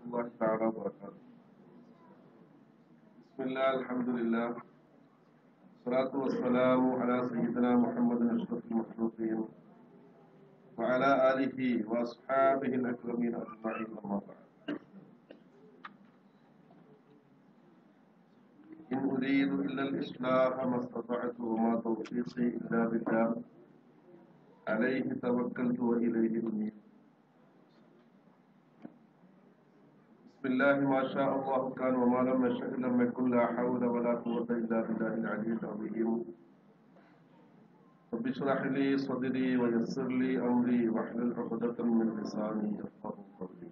الله تعالى وبركاته بسم الله الحمد لله الصلاة والسلام على سيدنا محمد أشرف المخلوقين وعلى آله وأصحابه الأكرمين أجمعين أما بعد إن أريد إلا الإصلاح ما استطعت وما توفيقي إلا بالله عليه توكلت وإليه أنيب بسم الله ما شاء الله كان وما لم يشاء لم يكن لا حول ولا قوة إلا بالله العلي العظيم رب اشرح لي صدري ويسر لي أمري واحلل عقدة من لساني يفقه قولي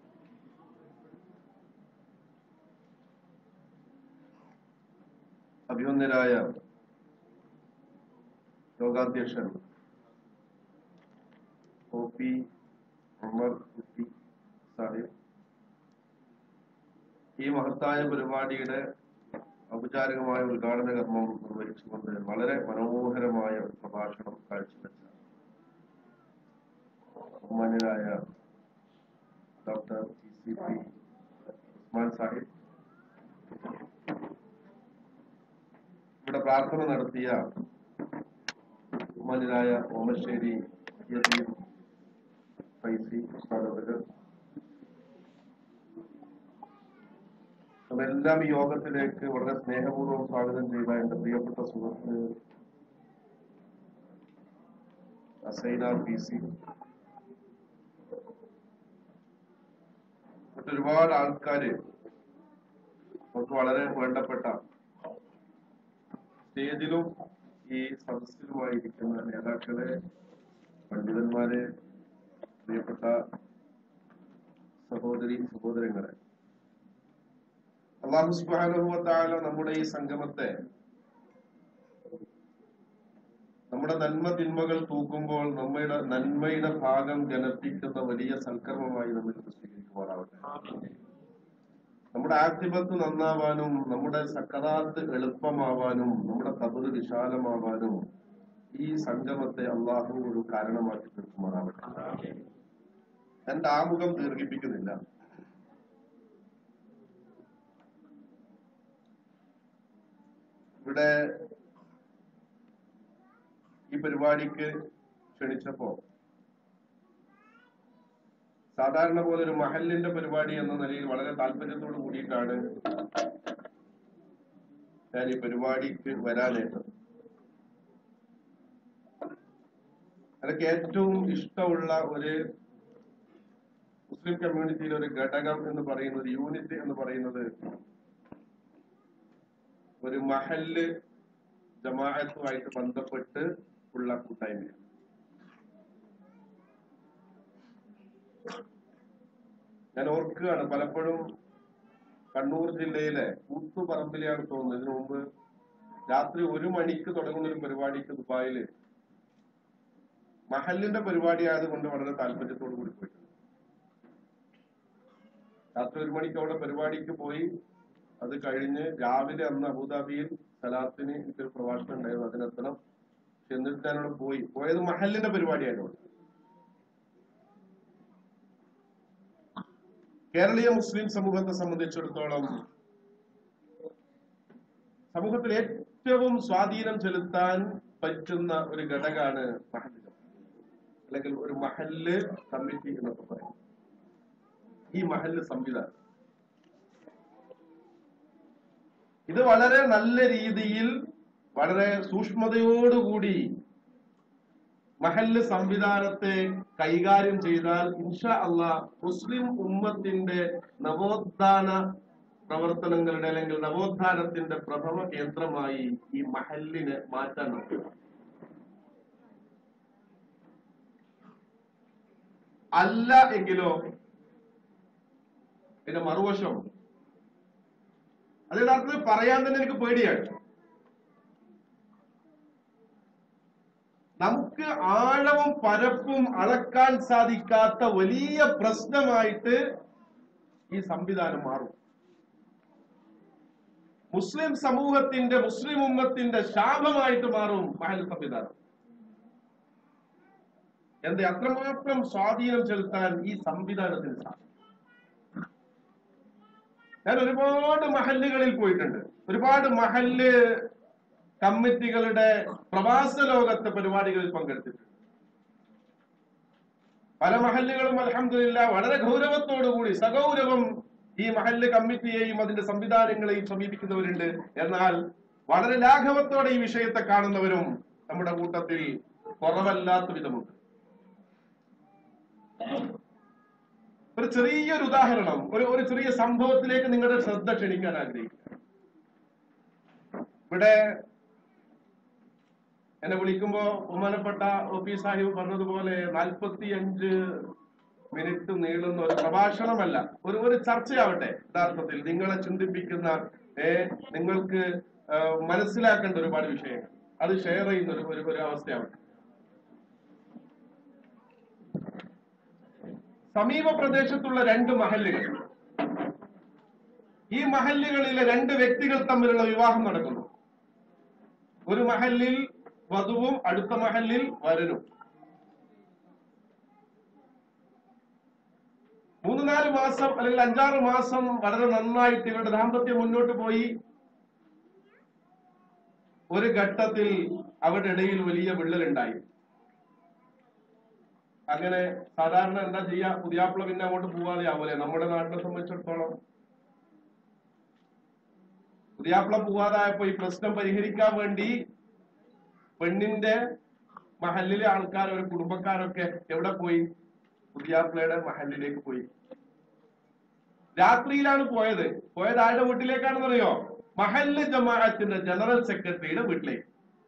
അഭിമന്യരായ യോഗാധ്യക്ഷൻ O P Umar Kutty Sahib ഈ മഹത്തായ പരിപാടിയുടെ ഔപചാരികമായ ഉദ്ഘാടന കർമ്മം നിർവഹിച്ചുകൊണ്ട് വളരെ മനോഹരമായ ഒരു പ്രഭാഷണം കാഴ്ചവെച്ച ബഹുമാന്യരായ doctor T C P Usman Sahib ഇവിടെ പ്രാർത്ഥന നടത്തിയ ബഹുമാന്യരായ ഓമശ്ശേരി യതീം ഫൈസി ഉസ്താദ് അതെല്ലാം ഈ യോഗത്തിലേക്ക് വളരെ സ്നേഹപൂർവ്വം സ്വാഗതം ചെയ്ത എന്റെ പ്രിയപ്പെട്ട സുഹൃത്ത് അസൈന പി സി മറ്റൊരുപാട് ആൾക്കാര് നമുക്ക് വളരെ വേണ്ടപ്പെട്ട സ്റ്റേജിലും ഈ സദസ്സിലുമായിരിക്കുന്ന നേതാക്കളെ പണ്ഡിതന്മാരെ പ്രിയപ്പെട്ട സഹോദരി സഹോദരങ്ങളെ അള്ളാഹു സുബാനുഭവത്താല നമ്മുടെ ഈ സംഗമത്തെ നമ്മുടെ നന്മ തിന്മകൾ തൂക്കുമ്പോൾ നമ്മുടെ നന്മയുടെ ഭാഗം ജനപ്പിക്കുന്ന വലിയ സൽക്കർമ്മമായി നമ്മൾ ഇത് സ്വീകരിക്കുമാറാവട്ടെ നമ്മുടെ ആക്തിപത്ത് നന്നാവാനും നമ്മുടെ സക്കറാത്ത് എളുപ്പമാവാനും നമ്മുടെ കബറ് വിശാലമാവാനും ഈ സംഗമത്തെ അള്ളാഹു ഒരു കാരണമാക്കി തീർക്കുമാറാവട്ടെ എന്റെ ആമുഖം ദീർഘിപ്പിക്കുന്നില്ല ഇവിടെ ഈ പരിപാടിക്ക് ക്ഷണിച്ചപ്പോ സാധാരണ പോലെ ഒരു മഹലിന്റെ പരിപാടി എന്ന നിലയിൽ വളരെ താല്പര്യത്തോട് കൂടിയിട്ടാണ് ഞാൻ ഈ പരിപാടിക്ക് വരാനായിട്ട് എനിക്ക് ഏറ്റവും ഇഷ്ടമുള്ള ഒരു മുസ്ലിം കമ്മ്യൂണിറ്റിയിലെ ഒരു ഘടകം എന്ന് പറയുന്നത് യൂണിറ്റ് എന്ന് പറയുന്നത് ഒരു മഹല്ല് ജമാഅത്തുമായിട്ട് ബന്ധപ്പെട്ട് ഉള്ള കൂട്ടായ്മയാണ് ഞാൻ ഓർക്കുകയാണ് പലപ്പോഴും കണ്ണൂർ ജില്ലയിലെ കൂത്തുപറമ്പിലെയാണ് തോന്നുന്നത് ഇതിനു മുമ്പ് രാത്രി ഒരു മണിക്ക് തുടങ്ങുന്ന ഒരു പരിപാടിക്ക് ദുബായില് മഹലിന്റെ പരിപാടി ആയതുകൊണ്ട് വളരെ താല്പര്യത്തോടു കൂടി പോയിട്ടുണ്ട് രാത്രി ഒരു മണിക്ക് അവിടെ പരിപാടിക്ക് പോയി അത് കഴിഞ്ഞ് രാവിലെ അന്ന് അബുദാബിയിൽ സലാത്തിന് എനിക്കൊരു പ്രഭാഷണം ഉണ്ടായിരുന്നു അതിനെത്തണം പക്ഷെ എന്നിട്ട് ഞാൻ അവിടെ പോയി പോയത് മഹലിന്റെ പരിപാടിയായിരുന്നു കേരളീയ മുസ്ലിം സമൂഹത്തെ സംബന്ധിച്ചിടത്തോളം സമൂഹത്തിൽ ഏറ്റവും സ്വാധീനം ചെലുത്താൻ പറ്റുന്ന ഒരു ഘടകമാണ് മഹല്ല് അല്ലെങ്കിൽ ഒരു മഹല്ല് കമ്മിറ്റി എന്നൊക്കെ പറയും ഈ മഹല്ല് സംവിധാനം ഇത് വളരെ നല്ല രീതിയിൽ വളരെ സൂക്ഷ്മതയോടുകൂടി മഹല്ല് സംവിധാനത്തെ കൈകാര്യം ചെയ്താൽ ഇൻഷാ അള്ളാ മുസ്ലിം ഉമ്മത്തിന്റെ നവോത്ഥാന പ്രവർത്തനങ്ങളുടെ അല്ലെങ്കിൽ നവോത്ഥാനത്തിന്റെ പ്രഥമ കേന്ദ്രമായി ഈ മഹല്ലിനെ മാറ്റാൻ നോക്കുക അല്ല എങ്കിലോ ഇതിന്റെ മറുവശം അത് യഥാർത്ഥത്തിൽ പറയാൻ തന്നെ എനിക്ക് പേടിയാണ് നമുക്ക് ആഴവും പരപ്പും അളക്കാൻ സാധിക്കാത്ത വലിയ പ്രശ്നമായിട്ട് ഈ സംവിധാനം മാറും മുസ്ലിം സമൂഹത്തിന്റെ മുസ്ലിം ഉമ്മത്തിന്റെ ശാപമായിട്ട് മാറും മഹൽ സംവിധാനം എന്ത് അത്രമാത്രം സ്വാധീനം ചെലുത്താൻ ഈ സംവിധാനത്തിന് സാധിക്കും ഞാൻ ഒരുപാട് മഹല്ലുകളിൽ പോയിട്ടുണ്ട് ഒരുപാട് മഹല്ല് കമ്മിറ്റികളുടെ പ്രവാസ ലോകത്തെ പരിപാടികളിൽ പങ്കെടുത്തിട്ടുണ്ട് പല മഹല്ലുകളും അലഹമില്ല വളരെ ഗൗരവത്തോടുകൂടി സഗൗരവം ഈ മഹല്ല് കമ്മിറ്റിയെയും അതിന്റെ സംവിധാനങ്ങളെയും സമീപിക്കുന്നവരുണ്ട് എന്നാൽ വളരെ ലാഘവത്തോടെ ഈ വിഷയത്തെ കാണുന്നവരും നമ്മുടെ കൂട്ടത്തിൽ കുറവല്ലാത്ത വിധമുണ്ട് ഒരു ചെറിയൊരു ഉദാഹരണം ഒരു ഒരു ചെറിയ സംഭവത്തിലേക്ക് നിങ്ങളുടെ ശ്രദ്ധ ക്ഷണിക്കാൻ ആഗ്രഹിക്കുക ഇവിടെ എന്നെ വിളിക്കുമ്പോ ബഹുമാനപ്പെട്ട ഒ പി സാഹിബ് പറഞ്ഞതുപോലെ നാൽപ്പത്തി അഞ്ച് മിനിറ്റ് നീളുന്ന ഒരു പ്രഭാഷണമല്ല ഒരു ഒരു ചർച്ചയാവട്ടെ യഥാർത്ഥത്തിൽ നിങ്ങളെ ചിന്തിപ്പിക്കുന്ന ഏ നിങ്ങൾക്ക് ആ, മനസ്സിലാക്കേണ്ട ഒരുപാട് വിഷയങ്ങൾ അത് ഷെയർ ചെയ്യുന്ന ഒരു ഒരു- ഒരു അവസ്ഥയാവട്ടെ സമീപ പ്രദേശത്തുള്ള രണ്ട് മഹല്ലുകൾ ഈ മഹല്ലുകളിലെ രണ്ട് വ്യക്തികൾ തമ്മിലുള്ള വിവാഹം നടക്കുന്നു ഒരു മഹല്ലിൽ വധുവും അടുത്ത മഹല്ലിൽ വരനും മൂന്ന് നാല് മാസം അല്ലെങ്കിൽ അഞ്ചാറ് മാസം വളരെ നന്നായിട്ട് ഇവരുടെ ദാമ്പത്യം മുന്നോട്ട് പോയി ഒരു ഘട്ടത്തിൽ അവരുടെ ഇടയിൽ വലിയ വിള്ളലുണ്ടായി അങ്ങനെ സാധാരണ എന്താ ചെയ്യാ പുതിയാപ്പിള പിന്നെ അങ്ങോട്ട് പോവാതെ ആവൂലെ നമ്മുടെ നാട്ടിനെ സംബന്ധിച്ചിടത്തോളം പുതിയാപ്പിള പോവാതായപ്പോ ഈ പ്രശ്നം പരിഹരിക്കാൻ വേണ്ടി പെണ്ണിന്റെ മഹലിലെ ആൾക്കാർ ഒരു കുടുംബക്കാരൊക്കെ എവിടെ പോയി പുതിയാപ്പിളയുടെ മഹലിലേക്ക് പോയി രാത്രിയിലാണ് പോയത് പോയത് ആരുടെ വീട്ടിലേക്കാണെന്ന് അറിയോ മഹല്ല് ജമാഅത്തിന്റെ ജനറൽ സെക്രട്ടറിയുടെ വീട്ടിലേക്ക്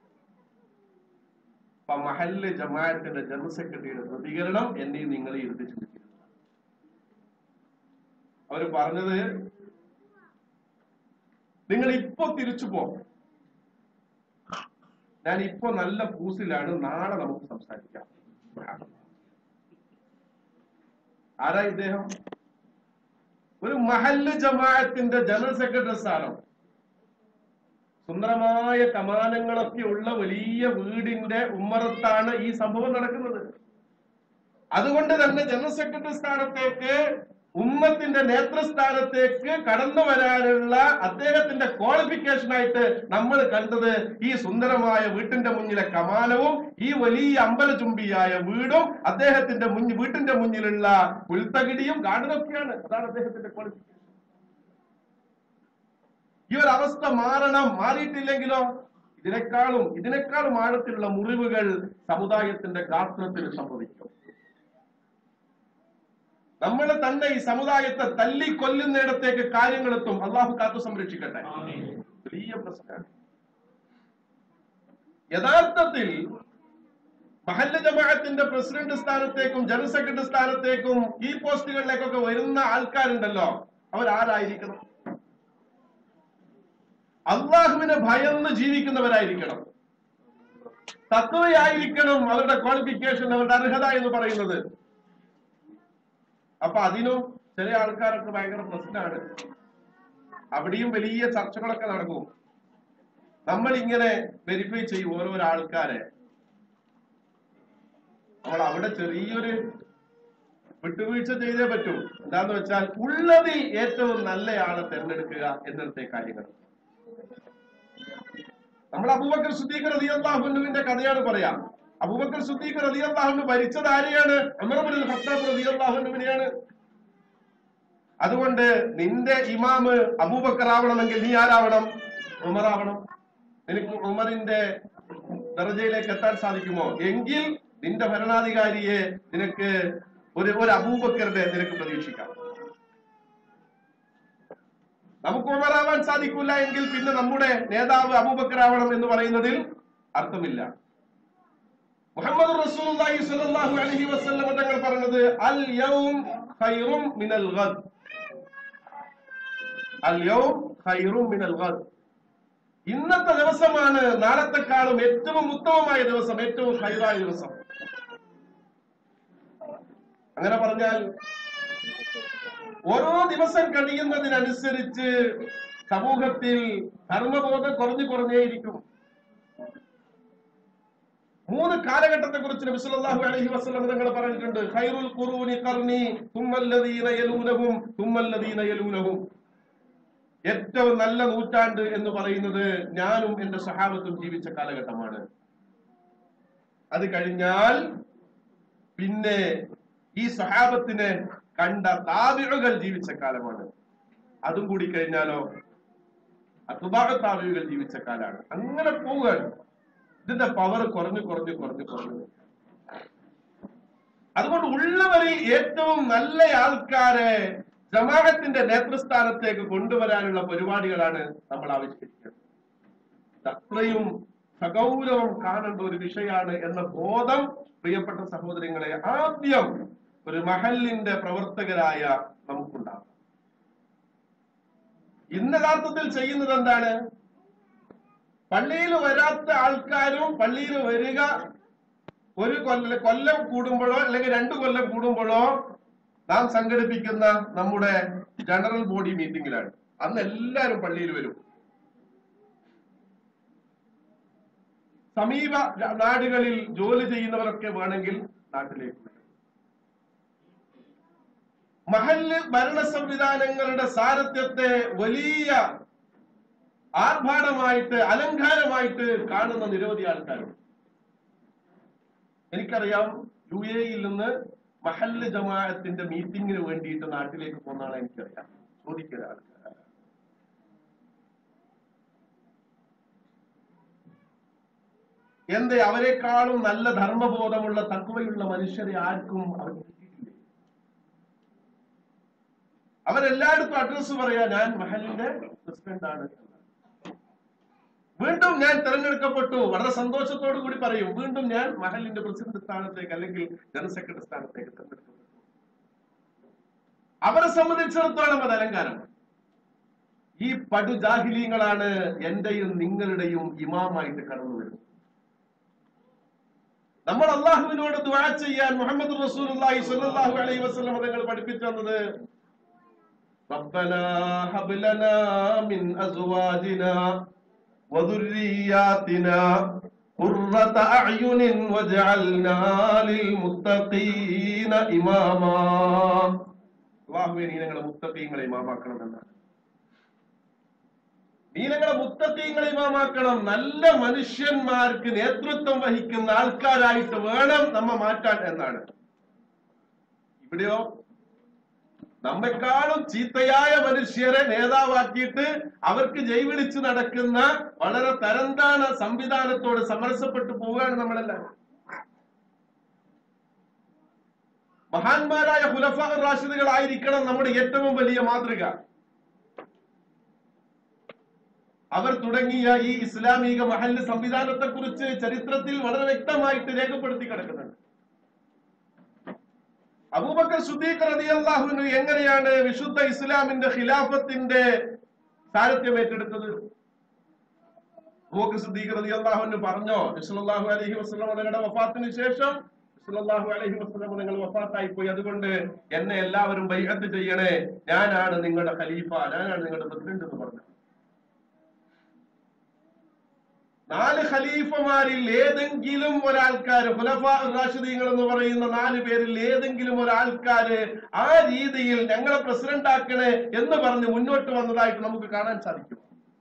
അപ്പൊ മഹല്ല് ജമാഅത്തിന്റെ ജനറൽ സെക്രട്ടറിയുടെ പ്രതികരണം എന്നെ നിങ്ങൾ ഇരുത്തി ചിന്തിക്കുന്നു അവര് പറഞ്ഞത് നിങ്ങൾ ഇപ്പൊ തിരിച്ചു പോ ഞാൻ ഇപ്പൊ നല്ല പൂസിലാണ് നാളെ നമുക്ക് സംസാരിക്കാം ആരാ ഇദ്ദേഹം ഒരു മഹല്ല് ജമാഅത്തിന്റെ ജനറൽ സെക്രട്ടറി സ്ഥാനം സുന്ദരമായ കമാനങ്ങളൊക്കെ ഉള്ള വലിയ വീടിന്റെ ഉമ്മറത്താണ് ഈ സംഭവം നടക്കുന്നത് അതുകൊണ്ട് തന്നെ ജനറൽ സെക്രട്ടറി സ്ഥാനത്തേക്ക് ഉമ്മത്തിന്റെ നേതൃസ്ഥാനത്തേക്ക് കടന്നു വരാനുള്ള അദ്ദേഹത്തിന്റെ ക്വാളിഫിക്കേഷൻ ആയിട്ട് നമ്മൾ കണ്ടത് ഈ സുന്ദരമായ വീട്ടിന്റെ മുന്നിലെ കമാനവും ഈ വലിയ അമ്പലചുംബിയായ വീടും അദ്ദേഹത്തിന്റെ മുന്നിൽ വീട്ടിന്റെ മുന്നിലുള്ള പുൽത്തകിടിയും ഗാർഡനൊക്കെയാണ് അതാണ് അദ്ദേഹത്തിന്റെ ക്വാളിഫിക്കേഷൻ ഈ ഒരു അവസ്ഥ മാറണം മാറിയിട്ടില്ലെങ്കിലോ ഇതിനേക്കാളും ഇതിനേക്കാളും ആഴത്തിലുള്ള മുറിവുകൾ സമുദായത്തിന്റെ ഗാത്രത്തിൽ സംഭവിക്കും നമ്മൾ തന്നെ ഈ സമുദായത്തെ തല്ലിക്കൊല്ലുന്നിടത്തേക്ക് കാര്യങ്ങളെത്തും അള്ളാഹു കാത്തു സംരക്ഷിക്കട്ടെ വലിയ പ്രശ്നമാണ് യഥാർത്ഥത്തിൽ മഹല്ല ജമാഅത്തിന്റെ പ്രസിഡന്റ് സ്ഥാനത്തേക്കും ജനറൽ സെക്രട്ടറി സ്ഥാനത്തേക്കും ഈ പോസ്റ്റുകളിലേക്കൊക്കെ വരുന്ന ആൾക്കാരുണ്ടല്ലോ അവരാരായിരിക്കണം അള്ളാഹുവിനെ ഭയന്ന് ജീവിക്കുന്നവരായിരിക്കണം തത്വയായിരിക്കണം അവരുടെ ക്വാളിഫിക്കേഷൻ അവരുടെ അർഹത എന്ന് പറയുന്നത് അപ്പൊ അതിനും ചില ആൾക്കാരൊക്കെ ഭയങ്കര പ്രശ്നമാണ് അവിടെയും വലിയ ചർച്ചകളൊക്കെ നടക്കും നമ്മൾ ഇങ്ങനെ വെരിഫൈ ചെയ്യും ഓരോരോ ആൾക്കാരെ നമ്മൾ അവിടെ ചെറിയൊരു വിട്ടുവീഴ്ച ചെയ്തേ പറ്റൂ എന്താന്ന് വെച്ചാൽ ഉള്ളതിൽ ഏറ്റവും നല്ലയാളെ തെരഞ്ഞെടുക്കുക എന്നിടത്തെ കാര്യങ്ങൾ നമ്മൾ അബൂബക്കർ സുദ്ദീഖ് റളിയല്ലാഹുവിന്റെ കഥയാണ് പറയാം അബൂബക്കർ സുദ്ദീഖ് റളിയല്ലാഹു ഭരിച്ചത് ആരെയാണ് അമർബുൽ ഖത്താബ് റളിയല്ലാഹുവിനെയാണ് അതുകൊണ്ട് നിന്റെ ഇമാമ് അബൂബക്കർ ആവണമെങ്കിൽ നീ ആരാവണം ഉമർ ആവണം നിനക്ക് ഉമറിന്റെ ദർജയിലേക്ക് എത്താൻ സാധിക്കുമോ എങ്കിൽ നിന്റെ ഭരണാധികാരിയെ നിനക്ക് ഒരു ഒരു അബൂബക്കറിന്റെ നിനക്ക് പ്രതീക്ഷിക്കാം നമുക്ക് ഉമറാവാൻ സാധിക്കില്ല എങ്കിൽ പിന്നെ നമ്മുടെ നേതാവ് അബൂബക്കർ ആവണം എന്ന് പറയുന്നതിൽ അർത്ഥമില്ല മുഹമ്മദ് റസൂലുള്ളാഹി സ്വല്ലല്ലാഹു അലൈഹി വസല്ലം തങ്ങൾ പറഞ്ഞത് അൽ യൗം ഖൈറും മിനൽ ഗദ് അൽ യൗം ഖൈറും മിനൽ ഗദ് ഇന്നത്തെ ദിവസമാണ് നാളത്തെക്കാളും ഏറ്റവും ഉത്തമമായ ദിവസം ഏറ്റവും ഹൈറായ ദിവസം അങ്ങനെ പറഞ്ഞാൽ ഓരോ ദിവസം കഴിയുന്നതിനനുസരിച്ച് സമൂഹത്തിൽ ധർമ്മബോധം കുറഞ്ഞു കുറഞ്ഞേയിരിക്കും മൂന്ന് കാലഘട്ടത്തെ കുറിച്ച് നബി സല്ലല്ലാഹു അലൈഹി വസല്ലം തങ്ങൾ പറഞ്ഞിട്ടുണ്ട് ഖൈറുൽ ഖുറൂനി ഖർനി തുമ്മല്ലദീന യലൂനഹും തുമ്മല്ലദീന യലൂനഹും ഏറ്റവും നല്ല നൂറ്റാണ്ട് എന്ന് പറയുന്നത് ഞാനും എന്റെ സഹാബത്തും ജീവിച്ച കാലഘട്ടമാണ് അത് കഴിഞ്ഞാൽ പിന്നെ ഈ സഹാബത്തിനെ കണ്ട താബിഴുകൾ ജീവിച്ച കാലമാണ് അതും കൂടി കഴിഞ്ഞാലോ അതുബാഹ താബിഴുകൾ ജീവിച്ച കാലാണ് അങ്ങനെ പോവുകയാണ് ഇതിന്റെ പവർ കുറഞ്ഞു കുറഞ്ഞു കുറഞ്ഞു കുറഞ്ഞു അതുകൊണ്ട് ഉള്ളവരിൽ ഏറ്റവും നല്ല ആൾക്കാരെ ജമാഅത്തിന്റെ നേതൃസ്ഥാനത്തേക്ക് കൊണ്ടുവരാനുള്ള പരിപാടികളാണ് നമ്മൾ ആവിഷ്കരിക്കുന്നത് ഇത് അത്രയും സഗൗരവം കാണേണ്ട ഒരു വിഷയമാണ് എന്ന ബോധം പ്രിയപ്പെട്ട സഹോദരങ്ങളെ ആദ്യം ഒരു മഹലിന്റെ പ്രവർത്തകരായ നമുക്കുണ്ടാകും ഇന്ന് യഥാർത്ഥത്തിൽ ചെയ്യുന്നത് എന്താണ് പള്ളിയിൽ വരാത്ത ആൾക്കാരും പള്ളിയിൽ വരിക ഒരു കൊല്ല കൊല്ലം കൂടുമ്പോഴോ അല്ലെങ്കിൽ രണ്ടു കൊല്ലം കൂടുമ്പോഴോ നാം സംഘടിപ്പിക്കുന്ന നമ്മുടെ ജനറൽ ബോഡി മീറ്റിംഗിലാണ് അന്ന് എല്ലാവരും പള്ളിയിൽ വരും സമീപ ര- നാടുകളിൽ ജോലി ചെയ്യുന്നവരൊക്കെ വേണമെങ്കിൽ നാട്ടിലേക്ക് വരും മഹല്ല് ഭരണ സംവിധാനങ്ങളുടെ സാരഥ്യത്തെ വലിയ ആർഭാടമായിട്ട് അലങ്കാരമായിട്ട് കാണുന്ന നിരവധി ആൾക്കാരുണ്ട് എനിക്കറിയാം യു എയിൽ നിന്ന് മഹല്ല് ജമാഅത്തിന്റെ മീറ്റിംഗിന് വേണ്ടിയിട്ട് നാട്ടിലേക്ക് പോകുന്ന ആളെ എനിക്കറിയാം ചോദിക്കുന്ന ആൾക്കാർ എന്തേ അവരെക്കാളും നല്ല ധർമ്മബോധമുള്ള തക്കുവയുള്ള മനുഷ്യരെ ആർക്കും അവർ കിട്ടിയിട്ടില്ലേ അവരെല്ലായിടത്തും അഡ്രസ് പറയാ ഞാൻ മഹലിന്റെ പ്രസിഡന്റ് ആണ് എന്ന്. വീണ്ടും ഞാൻ തെരഞ്ഞെടുക്കപ്പെട്ടു വളരെ സന്തോഷത്തോടു കൂടി പറയും വീണ്ടും ഞാൻ മഹലിന്റെ പ്രസിഡന്റ് സ്ഥാനത്തേക്ക് അല്ലെങ്കിൽ ജനറൽ സെക്രട്ടറി സ്ഥാനത്തേക്ക് തെരഞ്ഞെടുക്കപ്പെട്ടു അവരെ സംബന്ധിച്ചിടത്തോളം അത് അലങ്കാരം ഈ പടുജാഹിലീങ്ങളാണ് എന്റെയും നിങ്ങളുടെയും ഇമാമായിട്ട് കടന്നു വരുന്നത് നമ്മൾ അള്ളാഹുവിനോട് ദുആ ചെയ്യാൻ മുഹമ്മദ് റസൂലുള്ളാഹി സ്വല്ലല്ലാഹു അലൈഹി വസല്ലം തങ്ങൾ പഠിപ്പിച്ചു തന്നത് ربنا هب لنا من أزواجنا وذرياتنا قرة أعين واجعلنا للمتقين إماما അള്ളാഹുവെ നീ ഞങ്ങളെ മുത്തക്കീങ്ങളെ ഇമാമാക്കണമെന്നാണ് നീ ഞങ്ങളെ മുത്തക്കീങ്ങളെ ഇമാമാക്കണം നല്ല മനുഷ്യന്മാർക്ക് നേതൃത്വം വഹിക്കുന്ന ആൾക്കാരായിട്ട് വേണം നമ്മ മാറ്റാൻ എന്നാണ് ഇവിടെയോ നമ്മെക്കാളും ചീത്തയായ മനുഷ്യരെ നേതാവാക്കിയിട്ട് അവർക്ക് ജൈവിളിച്ച് നടക്കുന്ന വളരെ തരംതാണ സംവിധാനത്തോട് സമരസപ്പെട്ടു പോവുകയാണ് നമ്മളെല്ലാം മഹാന്മാരായ ഹുലഫ റാഷിദുകളായിരിക്കണം നമ്മുടെ ഏറ്റവും വലിയ മാതൃക അവർ തുടങ്ങിയ ഈ ഇസ്ലാമിക മഹല്ല് സംവിധാനത്തെ കുറിച്ച് ചരിത്രത്തിൽ വളരെ വ്യക്തമായിട്ട് രേഖപ്പെടുത്തി കിടക്കുന്നുണ്ട് അബൂബക്കർ സുദ്ദീഖ് റളിയല്ലാഹുവിന് എങ്ങനെയാണ് വിശുദ്ധ ഇസ്ലാമിന്റെ ഖിലാഫത്തിന്റെ സാരഥ്യം ഏറ്റെടുത്തത് അബൂബക്കർ സുദ്ദീഖ് റളിയല്ലാഹുവിന് പറഞ്ഞോ നബിസല്ലല്ലാഹു അലൈഹി വസല്ലം തങ്ങളുടെ വഫാത്തിന് ശേഷം നബിസല്ലല്ലാഹു അലൈഹി വസല്ലം നിങ്ങൾ വഫാത്തായി പോയി അതുകൊണ്ട് എന്നെ എല്ലാവരും ബൈഅത്ത് ചെയ്യണേ ഞാനാണ് നിങ്ങളുടെ ഖലീഫ ഞാനാണ് നിങ്ങളുടെ പ്രസിഡന്റ് എന്ന് പറഞ്ഞു നാല് ഖലീഫമാരിൽ ഏതെങ്കിലും ഒരാൾക്കാര് ഖുലഫാ റാഷിദീങ്ങൾ എന്ന് പറയുന്ന നാല് പേരിൽ ഏതെങ്കിലും ഒരാൾക്കാര് ആ രീതിയിൽ ഞങ്ങളെ പ്രസിഡന്റ് ആക്കണേ എന്ന് പറഞ്ഞ് മുന്നോട്ട് വന്നതായിട്ട് നമുക്ക് കാണാൻ സാധിക്കും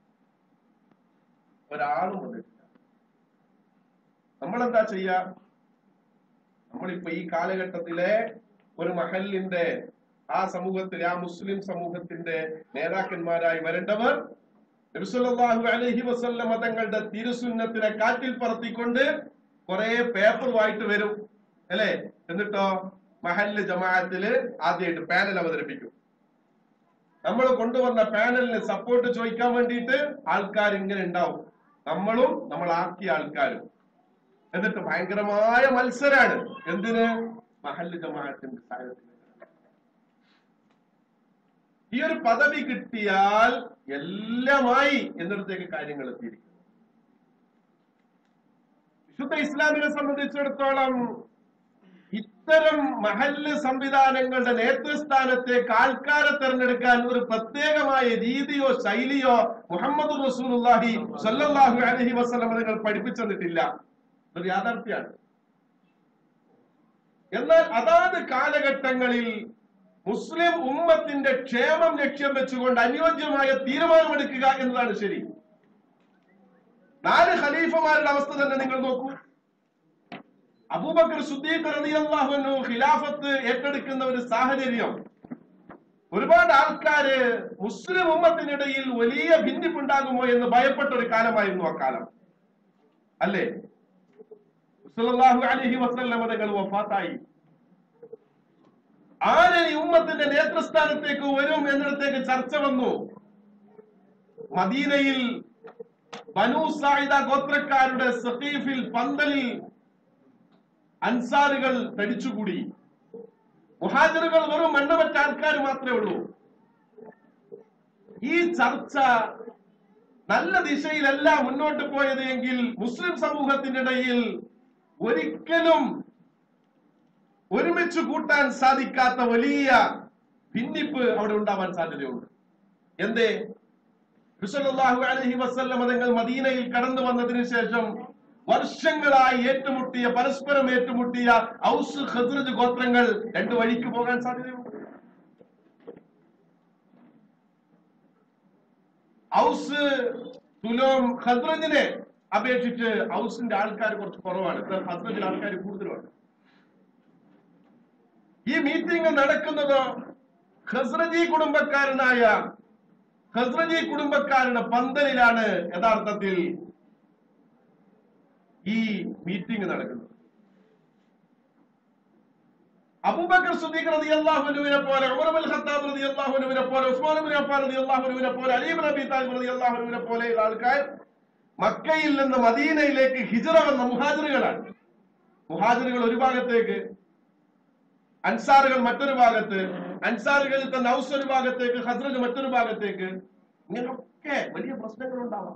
ഒരാളും വന്നിട്ടില്ല നമ്മളെന്താ ചെയ്യാ നമ്മളിപ്പോ ഈ കാലഘട്ടത്തിലെ ഒരു മഹലിന്റെ ആ സമൂഹത്തിലെ ആ മുസ്ലിം സമൂഹത്തിന്റെ നേതാക്കന്മാരായി വരേണ്ടവർ നബിസല്ലാഹു അലൈഹി വസല്ലമ തങ്ങളുടെ തിരുസുന്നത്തിനെ കാറ്റിൽ പറത്തിക്കൊണ്ട് കുറെ പേപ്പറുമായിട്ട് വരും അല്ലേ എന്നിട്ടോ മഹല്ല് ജമാഅത്തില് ആദ്യമായിട്ട് പാനൽ അവതരിപ്പിക്കും നമ്മൾ കൊണ്ടുവന്ന പാനലിന് സപ്പോർട്ട് ചോദിക്കാൻ വേണ്ടിയിട്ട് ആൾക്കാർ ഇങ്ങനെ ഉണ്ടാവും നമ്മളും നമ്മൾ ആക്കിയ ആൾക്കാരും എന്നിട്ട് ഭയങ്കരമായ മത്സരാണ് എന്തിന് മഹല്ല് ജമാഅത്തിന്റെ സാഹചര്യത്തിൽ ഈ ഒരു പദവി കിട്ടിയാൽ എല്ലാമായി എന്നിടത്തേക്ക് കാര്യങ്ങൾ എത്തിയിരിക്കും വിശുദ്ധ ഇസ്ലാമിനെ സംബന്ധിച്ചിടത്തോളം ഇത്തരം മഹല്ല് സംവിധാനങ്ങളുടെ നേതൃസ്ഥാനത്തേക്ക് ആൾക്കാരെ തെരഞ്ഞെടുക്കാൻ ഒരു പ്രത്യേകമായ രീതിയോ ശൈലിയോ മുഹമ്മദ് റസൂലുള്ളാഹി സ്വല്ലല്ലാഹു അലൈഹി വസല്ലം നിങ്ങൾ പഠിപ്പിച്ചു തന്നിട്ടില്ല ഒരു യാഥാർത്ഥ്യമാണ് എന്നാൽ അതാത് കാലഘട്ടങ്ങളിൽ മുസ്ലിം ഉമ്മത്തിന്റെ ക്ഷേമം ലക്ഷ്യം വെച്ചുകൊണ്ട് അനുയോജ്യമായ തീരുമാനമെടുക്കുക എന്നതാണ് ശരി നാല് ഖലീഫമാരുടെ അവസ്ഥ തന്നെ നിങ്ങൾ നോക്കൂ അബൂബക്കർ സുദ്ദീഖ് റളിയല്ലാഹു അൻഹു ഖിലാഫത്ത് ഏറ്റെടുക്കുന്ന ഒരു സാഹചര്യം ഒരുപാട് ആൾക്കാര് മുസ്ലിം ഉമ്മത്തിനിടയിൽ വലിയ ഭിന്നിപ്പുണ്ടാകുമോ എന്ന് ഭയപ്പെട്ട ഒരു കാലമായിരുന്നു ആ കാലം അല്ലേ സല്ലല്ലാഹു അലൈഹി വസല്ലം തങ്ങൾ വഫാത്തായി ആര് ഈ ഉമ്മത്തിന്റെ നേതൃസ്ഥാനത്തേക്ക് വരും എന്നിടത്തേക്ക് ചർച്ച വന്നു മദീനയിൽ ബനു സായിദ ഗോത്രക്കാരുടെ സഖീഫിൽ പന്തലിൽ അൻസാറുകൾ തടിച്ചുകൂടി മുഹാജിറുകൾ വെറും എണ്ണമറ്റ ആൾക്കാർ മാത്രമേ ഉള്ളൂ ഈ ചർച്ച നല്ല ദിശയിലല്ല മുന്നോട്ട് പോയത് എങ്കിൽ മുസ്ലിം സമൂഹത്തിന്റെ ഇടയിൽ ഒരിക്കലും ഒരുമിച്ച് കൂട്ടാൻ സാധിക്കാത്ത വലിയ ഭിന്നിപ്പ് അവിടെ ഉണ്ടാവാൻ സാധ്യതയുണ്ട് എന്തേ വിസലാഹു അലഹി വസ്ല്ലം തങ്ങൾ മദീനയിൽ കടന്നു വന്നതിന് ശേഷം വർഷങ്ങളായി ഏറ്റുമുട്ടിയ പരസ്പരം ഏറ്റുമുട്ടിയ ഔസ് ഖദ്രജ് ഗോത്രങ്ങൾ രണ്ടു വഴിക്ക് പോകാൻ സാധ്യതയുണ്ട് ഔസ് തുലോം ഖദ്രജിനെ അപേക്ഷിച്ച് ഔസിന്റെ ആൾക്കാർ കുറച്ച് കുറവാണ് എന്നാൽ ഖദ്രജിൽ ആൾക്കാർ കൂടുതലാണ് ഈ മീറ്റിംഗ് നടക്കുന്നത് ഖസ്രജി കുടുംബക്കാരനായ ഖസ്രജി കുടുംബക്കാരുടെ പന്തലിലാണ് യഥാർത്ഥത്തിൽ ഈ മീറ്റിംഗ് നടക്കുന്നത് അബൂബക്കർ സുദ്ദീഖ് റളിയല്ലാഹു അൻഹുവിനെ പോലെ ഉമർ ബിൻ ഖത്താബ് റളിയല്ലാഹു അൻഹുവിനെ പോലെ ഉസ്മാൻ ബിൻ അഫ്ഫാൻ റളിയല്ലാഹു അൻഹുവിനെ പോലെ അലി ബിൻ അബി താലിബ് റളിയല്ലാഹു അൻഹുവിനെ പോലെയുള്ള ആൾക്കാർ മക്കയിൽ നിന്ന് മദീനയിലേക്ക് ഹിജറ വന്ന മുഹാജിറുകളാണ് മുഹാജിറുകൾ ഒരു ഭാഗത്തേക്ക് അൻസാറുകൾ മറ്റൊരു ഭാഗത്ത് അൻസാറുകളിൽ തന്നെ ഔസ് ഒരു ഭാഗത്തേക്ക് ഹസ്രജ് മറ്റൊരു ഭാഗത്തേക്ക് ഇങ്ങനെയൊക്കെ വലിയ പ്രശ്നങ്ങൾ ഉണ്ടാവാം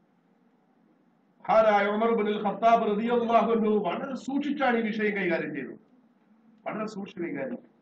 മഹാനായ ഉമർ ബിൻ ഖത്താബ് റളിയല്ലാഹു അൻഹു വളരെ സൂക്ഷിച്ചാണ് ഈ വിഷയം കൈകാര്യം ചെയ്തത് വളരെ സൂക്ഷിച്ച് കൈകാര്യം ചെയ്തു.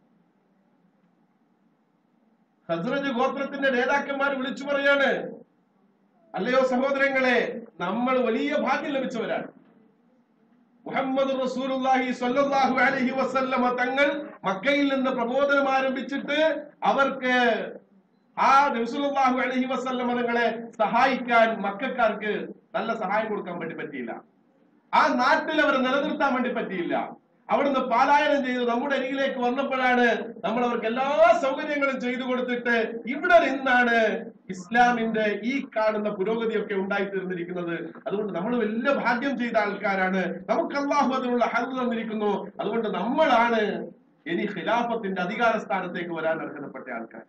ഹസ്രജ് ഗോത്രത്തിന്റെ നേതാക്കന്മാർ വിളിച്ചു പറയാണ് അല്ലയോ സഹോദരങ്ങളെ നമ്മൾ വലിയ ഭാഗ്യം ലഭിച്ചവരാണ് മുഹമ്മദ് റസൂലുള്ളാഹി സ്വല്ലല്ലാഹു അലൈഹി വസല്ലമ തങ്ങൾ മക്കയിൽ നിന്ന് പ്രബോധനം ആരംഭിച്ചിട്ട് അവർക്ക് ആ റസൂലുള്ളാഹു അലൈഹി വസല്ലമ തങ്ങളെ സഹായിക്കാൻ മക്കാർക്ക് നല്ല സഹായം കൊടുക്കാൻ വേണ്ടി പറ്റിയില്ല ആ നാട്ടിൽ അവരെ നിലനിർത്താൻ വേണ്ടി പറ്റിയില്ല അവിടുന്ന് പാലായനം ചെയ്ത് നമ്മുടെ അരികിലേക്ക് വന്നപ്പോഴാണ് നമ്മൾ അവർക്ക് എല്ലാ സൗകര്യങ്ങളും ചെയ്തു കൊടുത്തിട്ട് ഇവിടെ നിന്നാണ് ഇസ്ലാമിന്റെ ഈ കാണുന്ന പുരോഗതിയൊക്കെ ഉണ്ടായി തീർന്നിരിക്കുന്നത് അതുകൊണ്ട് നമ്മൾ വലിയ ഭാഗ്യം ചെയ്ത ആൾക്കാരാണ് നമുക്ക് അള്ളാഹു അതിനുള്ള ഹദ് തന്നിരിക്കുന്നു അതുകൊണ്ട് നമ്മളാണ് ഇനി ഖിലാഫത്തിന്റെ അധികാര സ്ഥാനത്തേക്ക് വരാൻ അർഹതപ്പെട്ട ആൾക്കാർ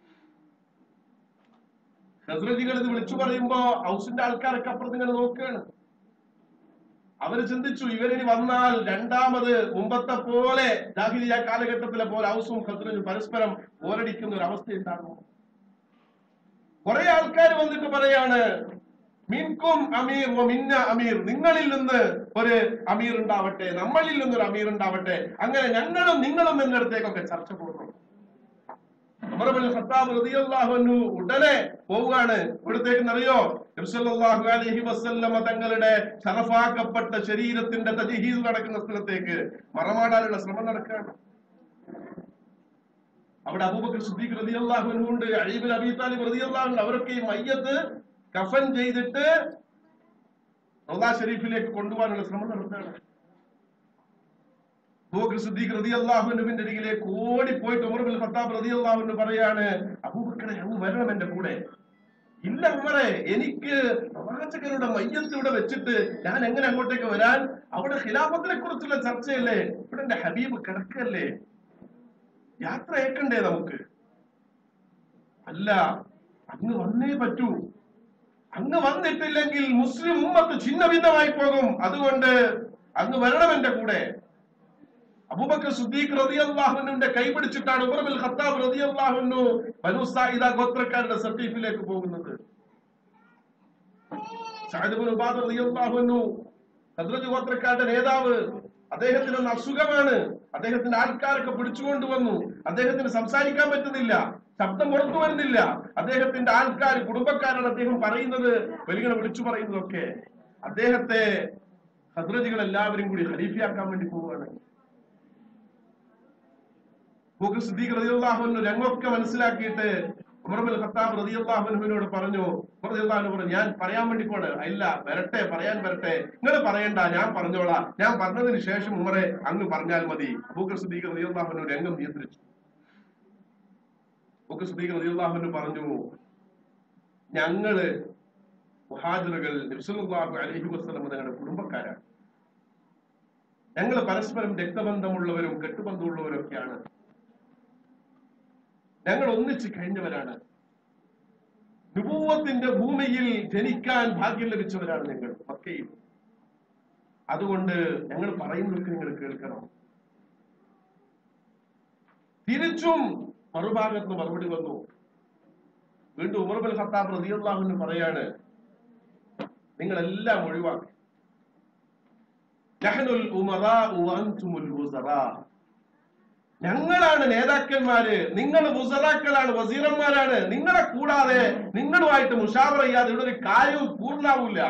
ഹസ്രജികൾ ഇത് വിളിച്ചു പറയുമ്പോ ഹൗസിന്റെ ആൾക്കാരൊക്കെ അപ്പുറത്ത് ഇങ്ങനെ നോക്കുകയാണ് അവര് ചിന്തിച്ചു ഇവരിനി വന്നാൽ രണ്ടാമത് മുമ്പത്തെ പോലെ ജാഹിലിയ കാലഘട്ടത്തിലെ പോലെ ഹൗസും ഖദ്രജും പരസ്പരം പോരടിക്കുന്ന ഒരു അവസ്ഥ ഉണ്ടാകുമോ കുറെ ആൾക്കാർ വന്നിട്ട് പറയാണ് മിൻകും അമീർ വ മിന്ന അമീർ നിങ്ങളിൽ നിന്ന് ഒരു അമീർ ഉണ്ടാവട്ടെ നമ്മളിൽ നിന്നൊരു അമീർ ഉണ്ടാവട്ടെ അങ്ങനെ ഞങ്ങളും നിങ്ങളും എന്നിടത്തേക്കൊക്കെ ചർച്ച പോകുന്നു ഉമർ ബിൻ ഖത്താബ് റളിയല്ലാഹു അൻഹു ഉടനെ പോവുകയാണ് ഇവിടത്തേക്ക് അറിയോ നബിസല്ലല്ലാഹു അലൈഹി വസല്ലമ തങ്ങളുടെ ഷറഫാക്കപ്പെട്ട ശരീരത്തിന്റെ തജ്ഹീസ് നടക്കുന്ന സ്ഥലത്തേക്ക് മറമാടാനുള്ള ശ്രമം നടക്കുകയാണ് അവിടെ അബൂബക്കർ സിദ്ദീഖ് റളിയല്ലാഹു അൻഹു ഉണ്ട് അലി ബിൻ അബീ താലിബ് റളിയല്ലാഹു അൻഹു അവരൊക്കെ ഈ മയ്യത്ത് കഫൻ ചെയ്തിട്ട് റൗദ ഷരീഫിലേക്ക് കൊണ്ടുപോകാനുള്ള ശ്രമം നടത്തുകയാണ് അബൂബക്കർ സിദ്ദീഖ് റളിയല്ലാഹു അൻഹുവിന്റെ അരികിലേക്ക് ഓടിപ്പോയിട്ട് ഉമർ ബിൻ ഖത്താബ് റളിയല്ലാഹു അൻഹു പറയാണ് അബൂബക്കറെ അങ്ങ് വരണം എന്റെ കൂടെ ഇല്ല ഉമറെ എനിക്ക് പ്രവാചകരുടെ മയ്യത്ത് ഇവിടെ വെച്ചിട്ട് ഞാൻ എങ്ങനെ അങ്ങോട്ടേക്ക് വരാൻ അവിടെ ഖിലാഫത്തിനെ കുറിച്ചുള്ള ചർച്ചയല്ലേ ഇവിടെ എന്റെ ഹബീബ് കിടക്കല്ലേ യാത്ര ഏക്കണ്ടേ നമുക്ക് അല്ല അങ്ങ് വന്നേ പറ്റൂ അങ്ങ് വന്നിട്ടില്ലെങ്കിൽ മുസ്ലിം ഉമ്മത്ത് ഛിന്ന ഭിന്നമായി പോകും അതുകൊണ്ട് അങ്ങ് വരണം എന്റെ കൂടെ അബൂബക്കർ സുദ്ദീഖ് റളിയല്ലാഹുവിന്റെ കൈ പിടിച്ചിട്ടാണ് ഉമർ ബിൻ ഖത്താബ് റളിയല്ലാഹുവിനു ബനു സായിദ ഗോത്രക്കാരുടെ സത്തീഫിലേക്ക് പോകുന്നത് സഅദ് ബിൻ ഉബാദ റളിയല്ലാഹുവിനു ഖദ്രജ് ഗോത്രക്കാരുടെ നേതാവ് അദ്ദേഹത്തിന് ഒന്ന് അസുഖമാണ് അദ്ദേഹത്തിന്റെ ആൾക്കാരൊക്കെ പിടിച്ചുകൊണ്ട് വന്നു അദ്ദേഹത്തിന് സംസാരിക്കാൻ പറ്റുന്നില്ല ശബ്ദം പുറത്തു വരുന്നില്ല അദ്ദേഹത്തിന്റെ ആൾക്കാർ കുടുംബക്കാരാണ് അദ്ദേഹം പറയുന്നത് വലിയ വിളിച്ചു പറയുന്നതൊക്കെ അദ്ദേഹത്തെ ഹദ്രജികൾ എല്ലാവരും കൂടി ഖലീഫയാക്കാൻ വേണ്ടി പോവുകയാണ് അബൂബക്കർ സിദ്ദീഖ് റളിയല്ലാഹു രംഗമൊക്കെ മനസ്സിലാക്കിയിട്ട് ഉമർ ബിൻ ഖത്താബ് റളിയല്ലാഹുവിനോട് പറഞ്ഞു ഉമർ റളിയല്ലാഹു പറഞ്ഞു ഞാൻ പറയാൻ വേണ്ടി പോണ് ഇല്ല വരട്ടെ പറയാൻ വരട്ടെ നിങ്ങൾ പറയണ്ട ഞാൻ പറഞ്ഞോളാം ഞാൻ പറഞ്ഞതിന് ശേഷം ഉമറെ അങ്ങ് പറഞ്ഞാൽ മതി അബൂബക്കർ സിദ്ദീഖ് റളിയല്ലാഹു രംഗം നിയന്ത്രിച്ചു അബൂബക്കർ സിദ്ദീഖ് റളിയല്ലാഹു പറഞ്ഞു ഞങ്ങള് മുഹാജിറുകൾ നബിസല്ലല്ലാഹു അലൈഹി വസല്ലം തങ്ങളുടെ കുടുംബക്കാരാണ് ഞങ്ങൾ പരസ്പരം രക്തബന്ധമുള്ളവരും കെട്ടുബന്ധമുള്ളവരും ഒക്കെയാണ് ഞങ്ങൾ ഒന്നിച്ച് കഴിഞ്ഞവരാണ് നുപൂവത്തിന്റെ ഭൂമിയിൽ ജനിക്കാൻ ഭാഗ്യം ലഭിച്ചവരാണ് ഞങ്ങൾ മക്കയിൽ അതുകൊണ്ട് ഞങ്ങൾ പറയുന്നതൊക്കെ നിങ്ങൾ കേൾക്കണം തിരിച്ചും മറുഭാഗത്ത് നിന്ന് മറുപടി വന്നു വീണ്ടും ഉമർ ബൽ ഖത്താബ് റളിയല്ലാഹു പറയാണ് നിങ്ങളെല്ലാം ഒഴിവാക്കി നഹ്നുൽ ഉമറാഉ വഅൻതുമുൽ വുസറാ ഞങ്ങളാണ് നേതാക്കന്മാര് നിങ്ങൾ വുസറാക്കളാണ് വസീറന്മാരാണ് നിങ്ങളെ കൂടാതെ നിങ്ങളുമായിട്ട് മുഷാവറ ചെയ്യാതെ ഇവിടെ ഒരു കാര്യവും പൂർണ്ണാവൂല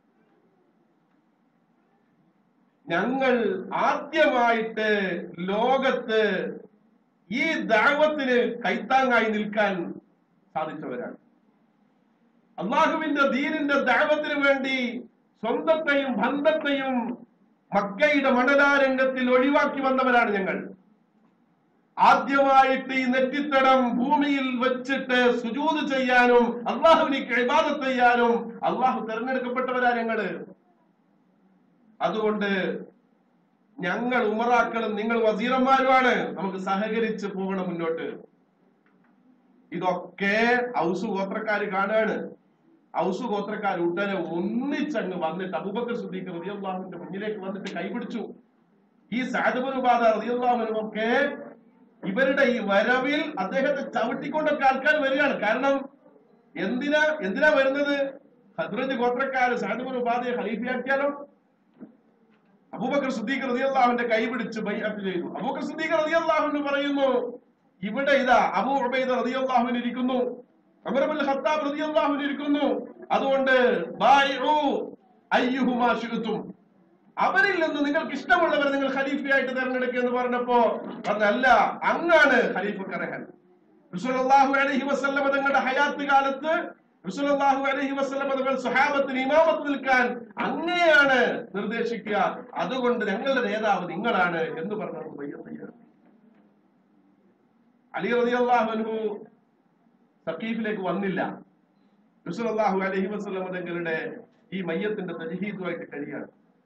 ഞങ്ങൾ ആദ്യമായിട്ട് ലോകത്ത് ഈ ദാവത്തിന് കൈത്താങ്ങായി നിൽക്കാൻ സാധിച്ചവരാണ് അള്ളാഹുവിന്റെ ദീനിന്റെ ദാവത്തിന് വേണ്ടി സ്വന്തത്തെയും ബന്ധത്തെയും മക്കയുടെ മണലാരംഗത്തിൽ ഒഴിവാക്കി വന്നവരാണ് ഞങ്ങൾ ആദ്യമായിട്ട് ഈ നെറ്റിത്തടം ഭൂമിയിൽ വെച്ചിട്ട് സുജൂത് ചെയ്യാനും അള്ളാഹുവിനെ ഇബാദത്ത് ചെയ്യാനും അള്ളാഹു തെരഞ്ഞെടുക്കപ്പെട്ടവരാ ഞങ്ങള് അതുകൊണ്ട് ഞങ്ങൾ ഉമറാക്കളും നിങ്ങൾ വസീറന്മാരുമാണ് നമുക്ക് സഹകരിച്ച് പോകണം മുന്നോട്ട് ഇതൊക്കെ ഔസു ഗോത്രക്കാര് കാണുകയാണ് ഔസു ഗോത്രക്കാർ ഉടനെ ഒന്നിച്ചങ്ങ് വന്നിട്ട് അബൂബക്കർ സുദ്ദീഖ് റളിയല്ലാഹുവിന്റെ മുന്നിലേക്ക് വന്നിട്ട് കൈപിടിച്ചു ഈ സാദബനുബാധ റളിയല്ലാഹുവിനും ഒക്കെ ഇവരുടെ ഈ വരവിൽ അദ്ദേഹത്തെ ചവിട്ടിക്കൊണ്ടൊക്കെ ആൾക്കാർ വരികയാണ് കാരണം എന്തിനാ എന്തിനാ വരുന്നത് ഹദ്രജ് ഗോത്രക്കാര് സാദബനുബാധയെ ഖലീഫയാക്കിയാലോ അബൂബക്കർ സുദ്ദീഖ് റളിയല്ലാഹുവിന്റെ കൈ പിടിച്ച് ബൈഅത്ത് ചെയ്തു അബൂബക്കർ സുദ്ദീഖ് റളിയല്ലാഹു പറയുന്നു ഇവിടെ ഇതാ അബൂ ഉബൈദ റളിയല്ലാഹുവിന് ഇരിക്കുന്നു ഉമർ ഇബ്നുൽ ഖത്താബ് റളിയല്ലാഹുവിന് ഇരിക്കുന്നു അതുകൊണ്ട് ബായിഉ അയ്യുഹുമാ ശിഅ്തും അവരിൽ നിന്ന് നിങ്ങൾക്ക് ഇഷ്ടമുള്ളവരെ നിങ്ങൾ ഖലീഫയായിട്ട് തെരഞ്ഞെടുക്കുക എന്ന് പറഞ്ഞപ്പോ പറഞ്ഞല്ല അങ്ങാണ് ഖലീഫക്ക് അർഹൻ റസൂലുള്ളാഹി അലൈഹി വസല്ലം തങ്ങളുടെ ഹയാത്ത് കാലത്ത് റസൂലുള്ളാഹി അലൈഹി വസല്ലം തങ്ങൾ സ്വഹാബത്തിന് ഇമാമത്ത് നിൽക്കാൻ അങ്ങനെയാണ് നിർദ്ദേശിക്കുക അതുകൊണ്ട് ഞങ്ങളുടെ നേതാവ് നിങ്ങളാണ് എന്ന് പറഞ്ഞു ബയ്യത്ത് അലി റളിയല്ലാഹു അൻഹു സഖീഫിലേക്ക് വന്നില്ല റസൂലുള്ളാഹി അലൈഹി വസല്ലം തങ്ങളുടെ ഈ മയ്യത്തിന്റെ തജ്ഹീദുമായിട്ട് കഴിയാണ്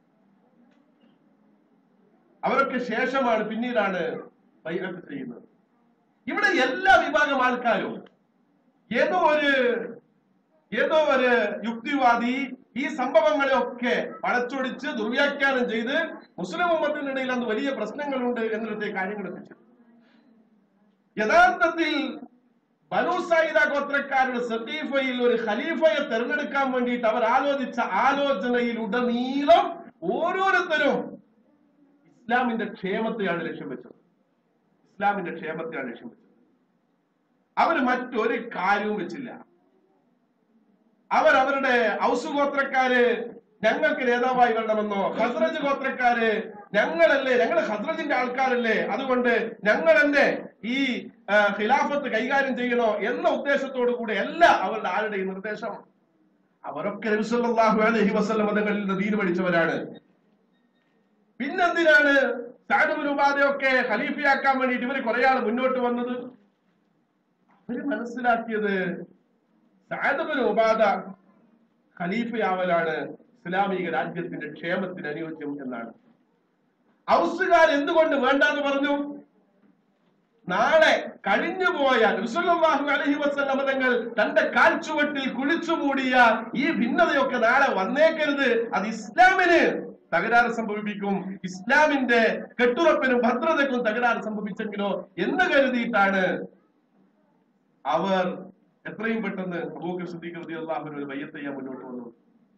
അവരൊക്കെ ശേഷമാണ് പിന്നീടാണ് ബൈഅത്ത് ചെയ്യുന്നത് ഇവിടെ എല്ലാ വിഭാഗം ആൾക്കാരും ഏതോ ഒരു ഏതോ ഒരു യുക്തിവാദി ഈ സംഭവങ്ങളെയൊക്കെ വളച്ചൊടിച്ച് ദുർവ്യാഖ്യാനം ചെയ്ത് മുസ്ലിം ഉമ്മത്തിനിടയിൽ അന്ന് വലിയ പ്രശ്നങ്ങളുണ്ട് എന്നിടത്തെ കാര്യങ്ങൾ എത്തിച്ചു യഥാർത്ഥത്തിൽ ബനു സൈദ ഗോത്രക്കാരുടെ സഖീഫയിൽ ഒരു ഖലീഫയെ തെരഞ്ഞെടുക്കാൻ വേണ്ടിയിട്ട് അവർ ആലോചിച്ച ആലോചനയിൽ ഉടനീളം ഓരോരുത്തരും ഇസ്ലാമിന്റെ ക്ഷേമത്തെയാണ് ലക്ഷ്യം വെച്ചത് ഇസ്ലാമിന്റെ ക്ഷേമത്തെയാണ് ലക്ഷ്യം വെച്ചത് അവർ മറ്റൊരു കാര്യവും വെച്ചില്ല അവർ അവരുടെ ഔസു ഗോത്രക്കാര് ഞങ്ങൾക്ക് നേതാവായി വരണമെന്നോ ഹസ്രജ് ഗോത്രക്കാര് ഞങ്ങളല്ലേ ഞങ്ങൾ ഹസ്രജിന്റെ ആൾക്കാരല്ലേ അതുകൊണ്ട് ഞങ്ങൾ തന്നെ ഈ ആ, ഖിലാഫത്ത് കൈകാര്യം ചെയ്യണോ എന്ന ഉദ്ദേശത്തോടു കൂടെ അല്ല അവരുടെ ആരുടെയും നിർദ്ദേശം അവരൊക്കെ നബി സല്ലല്ലാഹു അലൈഹി വസല്ലം മതങ്ങളിൽ നിന്ന് ദീന് പഠിച്ചവരാണ് പിന്നെന്തിനാണ് സാദുബിൻ ഉപാധയൊക്കെ ഖലീഫയാക്കാൻ വേണ്ടിയിട്ട് ഇവര് കുറെ ആൾ മുന്നോട്ട് വന്നത് അവര് മനസ്സിലാക്കിയത് സാദുബിൻ ഉപാധ ഖലീഫയാവലാണ് ഇസ്ലാമിക രാജ്യത്തിന്റെ ക്ഷേമത്തിന് അനുയോജ്യം എന്നാണ് ഔസുകാർ എന്തുകൊണ്ട് വേണ്ടാന്ന് പറഞ്ഞു നാളെ കഴിഞ്ഞു പോയ റസൂലുള്ളാഹി അലൈഹി വസല്ലം തങ്ങൾ തന്റെ കാൽച്ചുവട്ടിൽ കുളിച്ചുമൂടിയ ഈ ഭിന്നതയൊക്കെ നാളെ വന്നേക്കരുത് അത് ഇസ്ലാമിന് തകരാറ് സംഭവിപ്പിക്കും ഇസ്ലാമിന്റെ കെട്ടുറപ്പിനും ഭദ്രതയ്ക്കും തകരാറ് സംഭവിച്ചെങ്കിലോ എന്ന് കരുതിയിട്ടാണ് അവർ എത്രയും പെട്ടെന്ന് അബൂബക്കർ സിദ്ദീഖ് റളിയല്ലാഹു അൻഹു ബയ്യത്ത് ചെയ്യാൻ മുന്നോട്ട് വന്നത്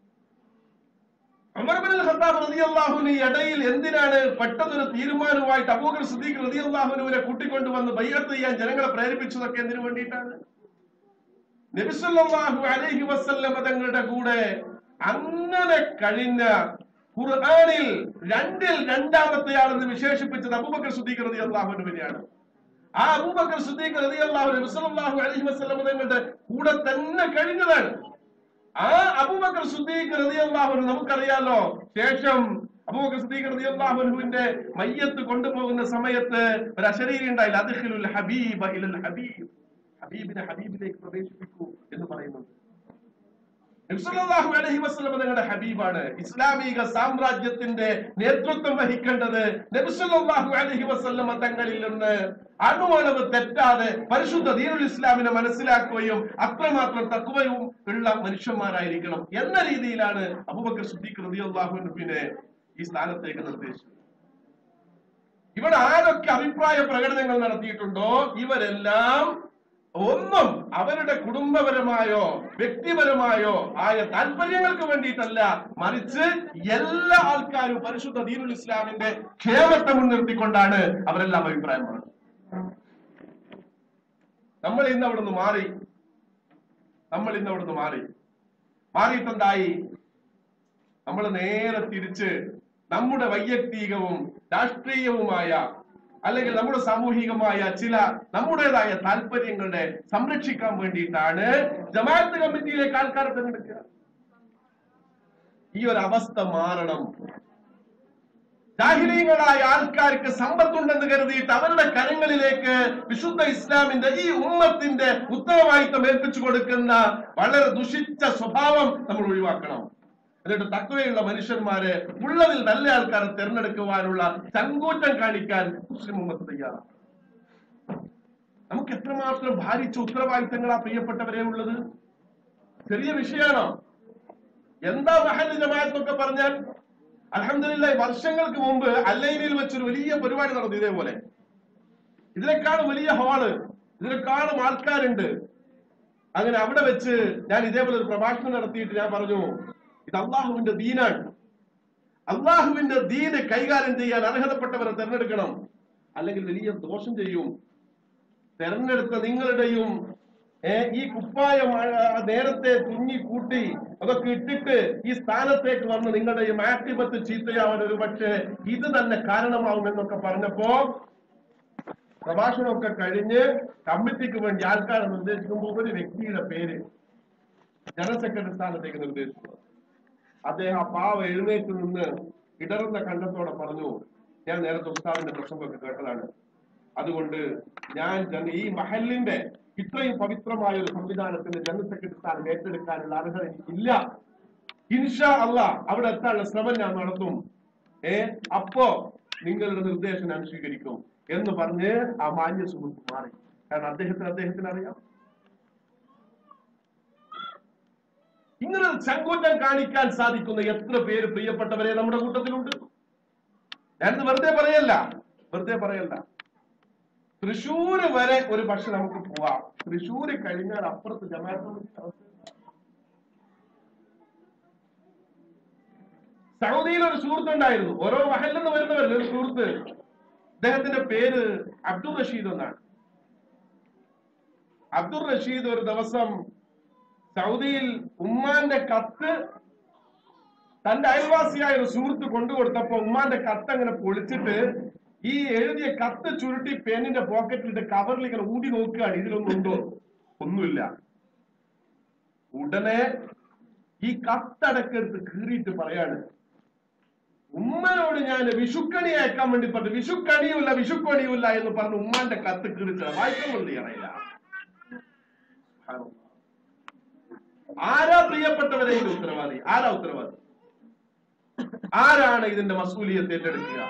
ഉമർ ഇബ്നുൽ ഖത്താബ് റളിയല്ലാഹുവിന് ഈ ഇടയിൽ എന്തിനാണ് പെട്ടെന്നൊരു തീരുമാനവുമായിട്ട് അബൂബക്കർ സിദ്ദീഖ് റളിയല്ലാഹുവിനെ കൂട്ടിക്കൊണ്ടുവന്ന് ബയ്യത്ത് ചെയ്യാൻ ജനങ്ങളെ പ്രേരിപ്പിച്ചതൊക്കെ എന്തിനു വേണ്ടിയിട്ടാണ് നബി സല്ലല്ലാഹു അലൈഹി വസല്ലം തങ്ങളുടെ കൂടെ അങ്ങനെ കഴിഞ്ഞ ഖുർആനിൽ രണ്ടിൽ രണ്ടാമത്തെയാളെന്ന് വിശേഷിപ്പിച്ചത് അബൂബക്കർ സിദ്ദീഖ് റളിയല്ലാഹുവിനെയാണ് ആ അബൂബക്കർ സിദ്ദീഖ് റളിയല്ലാഹു അൻഹു സ്വല്ലല്ലാഹു അലൈഹി വസല്ലം തങ്ങളുടെ കൂടെ തന്നെ കഴിഞ്ഞതാണ് ആ അബൂബക്കർ സിദ്ദീഖ് റളിയല്ലാഹു അൻഹു നമുക്കറിയാലോ ശേഷം അബൂബക്കർ സിദ്ദീഖ് റളിയല്ലാഹു അൻഹുവിന്റെ മയ്യത്ത് കൊണ്ടുപോകുന്ന സമയത്ത് ഒരു അശരീരി ഉണ്ടായില്ല അദ്ഖിലുൽ ഹബീബ ഇലൽ ഹബീബ് ഹബീബിനെ ഹബീബിലേക്ക് പ്രവേശിപ്പിക്കൂ എന്ന് പറയുന്നുണ്ട് നബിസല്ലല്ലാഹു അലൈഹി വസല്ലം നിങ്ങളുടെ ഹബീബാണ് ഇസ്ലാമിക സാമ്രാജ്യത്തിന്റെ നേതൃത്വം വഹിക്കേണ്ടത് നബിസല്ലല്ലാഹു അലൈഹി വസല്ലം തങ്ങളിൽ നിന്ന് അണുവളവ് തെറ്റാതെ പരിശുദ്ധ ദീനുൽ ഇസ്ലാമിനെ മനസ്സിലാക്കുകയും അത്രമാത്രം തത്വയും ഉള്ള മനുഷ്യന്മാരായിരിക്കണം എന്ന രീതിയിലാണ് അബൂബക്കർ സിദ്ദീഖ് റളിയല്ലാഹു അൻഹുവിനെ ഈ സ്ഥാനത്തേക്ക് നിർദ്ദേശിച്ചത് ഇവിടെ ആരൊക്കെ അഭിപ്രായ പ്രകടനങ്ങൾ നടത്തിയിട്ടുണ്ടോ ഇവരെല്ലാം ഒന്നും അവരുടെ കുടുംബപരമായോ വ്യക്തിപരമായോ ആയ താല്പര്യങ്ങൾക്ക് വേണ്ടിയിട്ടല്ല മറിച്ച് എല്ലാ ആൾക്കാരും പരിശുദ്ധ ദീനുൽ ഇസ്ലാമിന്റെ ക്ഷേമത്തെ മുൻനിർത്തിക്കൊണ്ടാണ് അവരെല്ലാം അഭിപ്രായം പറഞ്ഞത് നമ്മൾ ഇന്ന് അവിടുന്ന് മാറി നമ്മൾ ഇന്ന് അവിടുന്ന് മാറി മാറിയിട്ടെന്തായി നമ്മൾ നേരെ തിരിച്ച് നമ്മുടെ വൈയക്തികവും രാഷ്ട്രീയവുമായ അല്ലെങ്കിൽ നമ്മുടെ സാമൂഹികമായ ചില നമ്മുടേതായ താല്പര്യങ്ങളുടെ സംരക്ഷിക്കാൻ വേണ്ടിയിട്ടാണ് ജമാഅത്ത് കമ്മിറ്റിയിലേക്ക് ആൾക്കാരെ തിരഞ്ഞെടുക്കുക ഈ ഒരു അവസ്ഥ മാറണം ജാഹിലീങ്ങളായ ആൾക്കാർക്ക് സമ്പത്തുണ്ടെന്ന് കരുതിയിട്ട് അവരുടെ കരങ്ങളിലേക്ക് വിശുദ്ധ ഇസ്ലാമിന്റെ ഈ ഉമ്മത്തിന്റെ ഉത്തരവാദിത്തം ഏൽപ്പിച്ചു കൊടുക്കുന്ന വളരെ ദുഷിച്ച സ്വഭാവം നമ്മൾ ഒഴിവാക്കണം എന്നിട്ട് തക്കവയുള്ള മനുഷ്യന്മാരെ ഉള്ളതിൽ നല്ല ആൾക്കാരെ തിരഞ്ഞെടുക്കുവാനുള്ള ചങ്കൂറ്റം കാണിക്കാൻ മുസ്ലിം ഉമ്മത്ത് തയ്യാറാണ് നമുക്ക് എത്രമാത്രം ഭാരിച്ച ഉത്തരവാദിത്തങ്ങളാ പ്രിയപ്പെട്ടവരെ ഉള്ളത് ചെറിയ വിഷയമാണോ എന്താ മഹൽ ജമാഅത്തൊക്കെ പറഞ്ഞാൽ അലഹമില്ല വർഷങ്ങൾക്ക് മുമ്പ് അല്ലൈനിൽ വെച്ചൊരു വലിയ പരിപാടി നടന്നു ഇതേപോലെ ഇതിനേക്കാളും വലിയ ഹാള് ഇതിനേക്കാളും ആൾക്കാരുണ്ട് അങ്ങനെ അവിടെ വെച്ച് ഞാൻ ഇതേപോലെ ഒരു പ്രഭാഷണം നടത്തിയിട്ട് ഞാൻ പറഞ്ഞു ഇത് അള്ളാഹുവിന്റെ ദീനാണ് അള്ളാഹുവിന്റെ ദീന് കൈകാര്യം ചെയ്യാൻ അർഹതപ്പെട്ടവരെ തെരഞ്ഞെടുക്കണം അല്ലെങ്കിൽ വലിയ ദോഷം ചെയ്യും തെരഞ്ഞെടുത്ത നിങ്ങളുടെയും ഏ, ഈ കുപ്പായം ആ, നേരത്തെ തുന്നി കൂട്ടി അതൊക്കെ ഇട്ടിട്ട് ഈ സ്ഥാനത്തേക്ക് വന്ന് നിങ്ങളുടെയും ആക്ടിപത്ത് ചീത്തയാവാൻ ഒരു പക്ഷേ ഇത് തന്നെ കാരണമാവുമെന്നൊക്കെ പറഞ്ഞപ്പോ പ്രഭാഷണമൊക്കെ കഴിഞ്ഞ് കമ്മിറ്റിക്ക് വേണ്ടി ആൾക്കാരെ നിർദ്ദേശിക്കുമ്പോൾ ഒരു വ്യക്തിയുടെ പേര് ജനറൽ സെക്രട്ടറി സ്ഥാനത്തേക്ക് നിർദ്ദേശിച്ചു അദ്ദേഹം ആ പാവ എഴുന്നേറ്റ് നിന്ന് ഇടറുന്ന കണ്ടത്തോടെ പറഞ്ഞു ഞാൻ നേരത്തെ ഉസ്താദിന്റെ പ്രസംഗമൊക്കെ കേട്ടതാണ് അതുകൊണ്ട് ഞാൻ ജന- ഈ മഹലിന്റെ ഇത്രയും പവിത്രമായ ഒരു സംവിധാനത്തിന്റെ ജനറൽ സെക്രട്ടറി സ്ഥാനം ഏറ്റെടുക്കാനുള്ള അർഹത എനിക്കില്ല ഇൻഷാ അല്ല അവിടെ എത്താനുള്ള ശ്രമം ഞാൻ നടത്തും ഏ അപ്പോ നിങ്ങളുടെ നിർദ്ദേശം ഞാൻ സ്വീകരിക്കും എന്ന് പറഞ്ഞ് ആ മാന്യ സുഹൃത്ത് മാറി കാരണം അദ്ദേഹത്തിന് അദ്ദേഹത്തിന് അറിയാം ഇങ്ങനെ ഒരു ചങ്കൂറ്റം കാണിക്കാൻ സാധിക്കുന്ന എത്ര പേര് പ്രിയപ്പെട്ടവരെ നമ്മുടെ കൂട്ടത്തിലുണ്ട് ഞാനിത് വെറുതെ പറയല്ല വെറുതെ പറയല്ല തൃശ്ശൂര് വരെ ഒരു പക്ഷെ നമുക്ക് പോവാം തൃശ്ശൂര് കഴിഞ്ഞാൽ അപ്പുറത്ത് ജമാഅത്ത് അവസ്ഥ സൗദിയിൽ ഒരു സുഹൃത്ത് ഉണ്ടായിരുന്നു ഓരോ മഹലിൽ നിന്ന് വരുന്നവരിൽ ഒരു സുഹൃത്ത് അദ്ദേഹത്തിന്റെ പേര് അബ്ദുൾ റഷീദ് എന്നാണ് അബ്ദുൾ റഷീദ് ഒരു ദിവസം സൗദിയിൽ ഉമ്മാന്റെ കത്ത് തന്റെ അയൽവാസിയായ ഒരു സുഹൃത്ത് കൊണ്ടുകൊടുത്തപ്പോ ഉമ്മാന്റെ കത്ത് അങ്ങനെ പൊളിച്ചിട്ട് ഈ എഴുതിയ കത്ത് ചുരുട്ടി പെന്നിന്റെ പോക്കറ്റിലിട്ട് കവറിൽ ഇങ്ങനെ ഊതി നോക്കുകയാണ് ഇതിലൊന്നും ഉണ്ടോ ഒന്നുമില്ല ഉടനെ ഈ കത്തടക്കെടുത്ത് കീറിയിട്ട് പറയാണ് ഉമ്മനോട് ഞാൻ വിഷുക്കണി അയക്കാൻ വേണ്ടി പറഞ്ഞു വിഷുക്കണിയുമില്ല വിഷുക്കണിയുമില്ല എന്ന് പറഞ്ഞു ഉമ്മാന്റെ കത്ത് കീറിച്ച വായിക്കാൻ വേണ്ടി അറിയില്ല ആരാ പ്രിയപ്പെട്ടവരെ ഇതിന്റെ ഉത്തരവാദി ആരാ ഉത്തരവാദി ആരാണ് ഇതിന്റെ മസൂലിയത്ത് ഏറ്റെടുക്കുക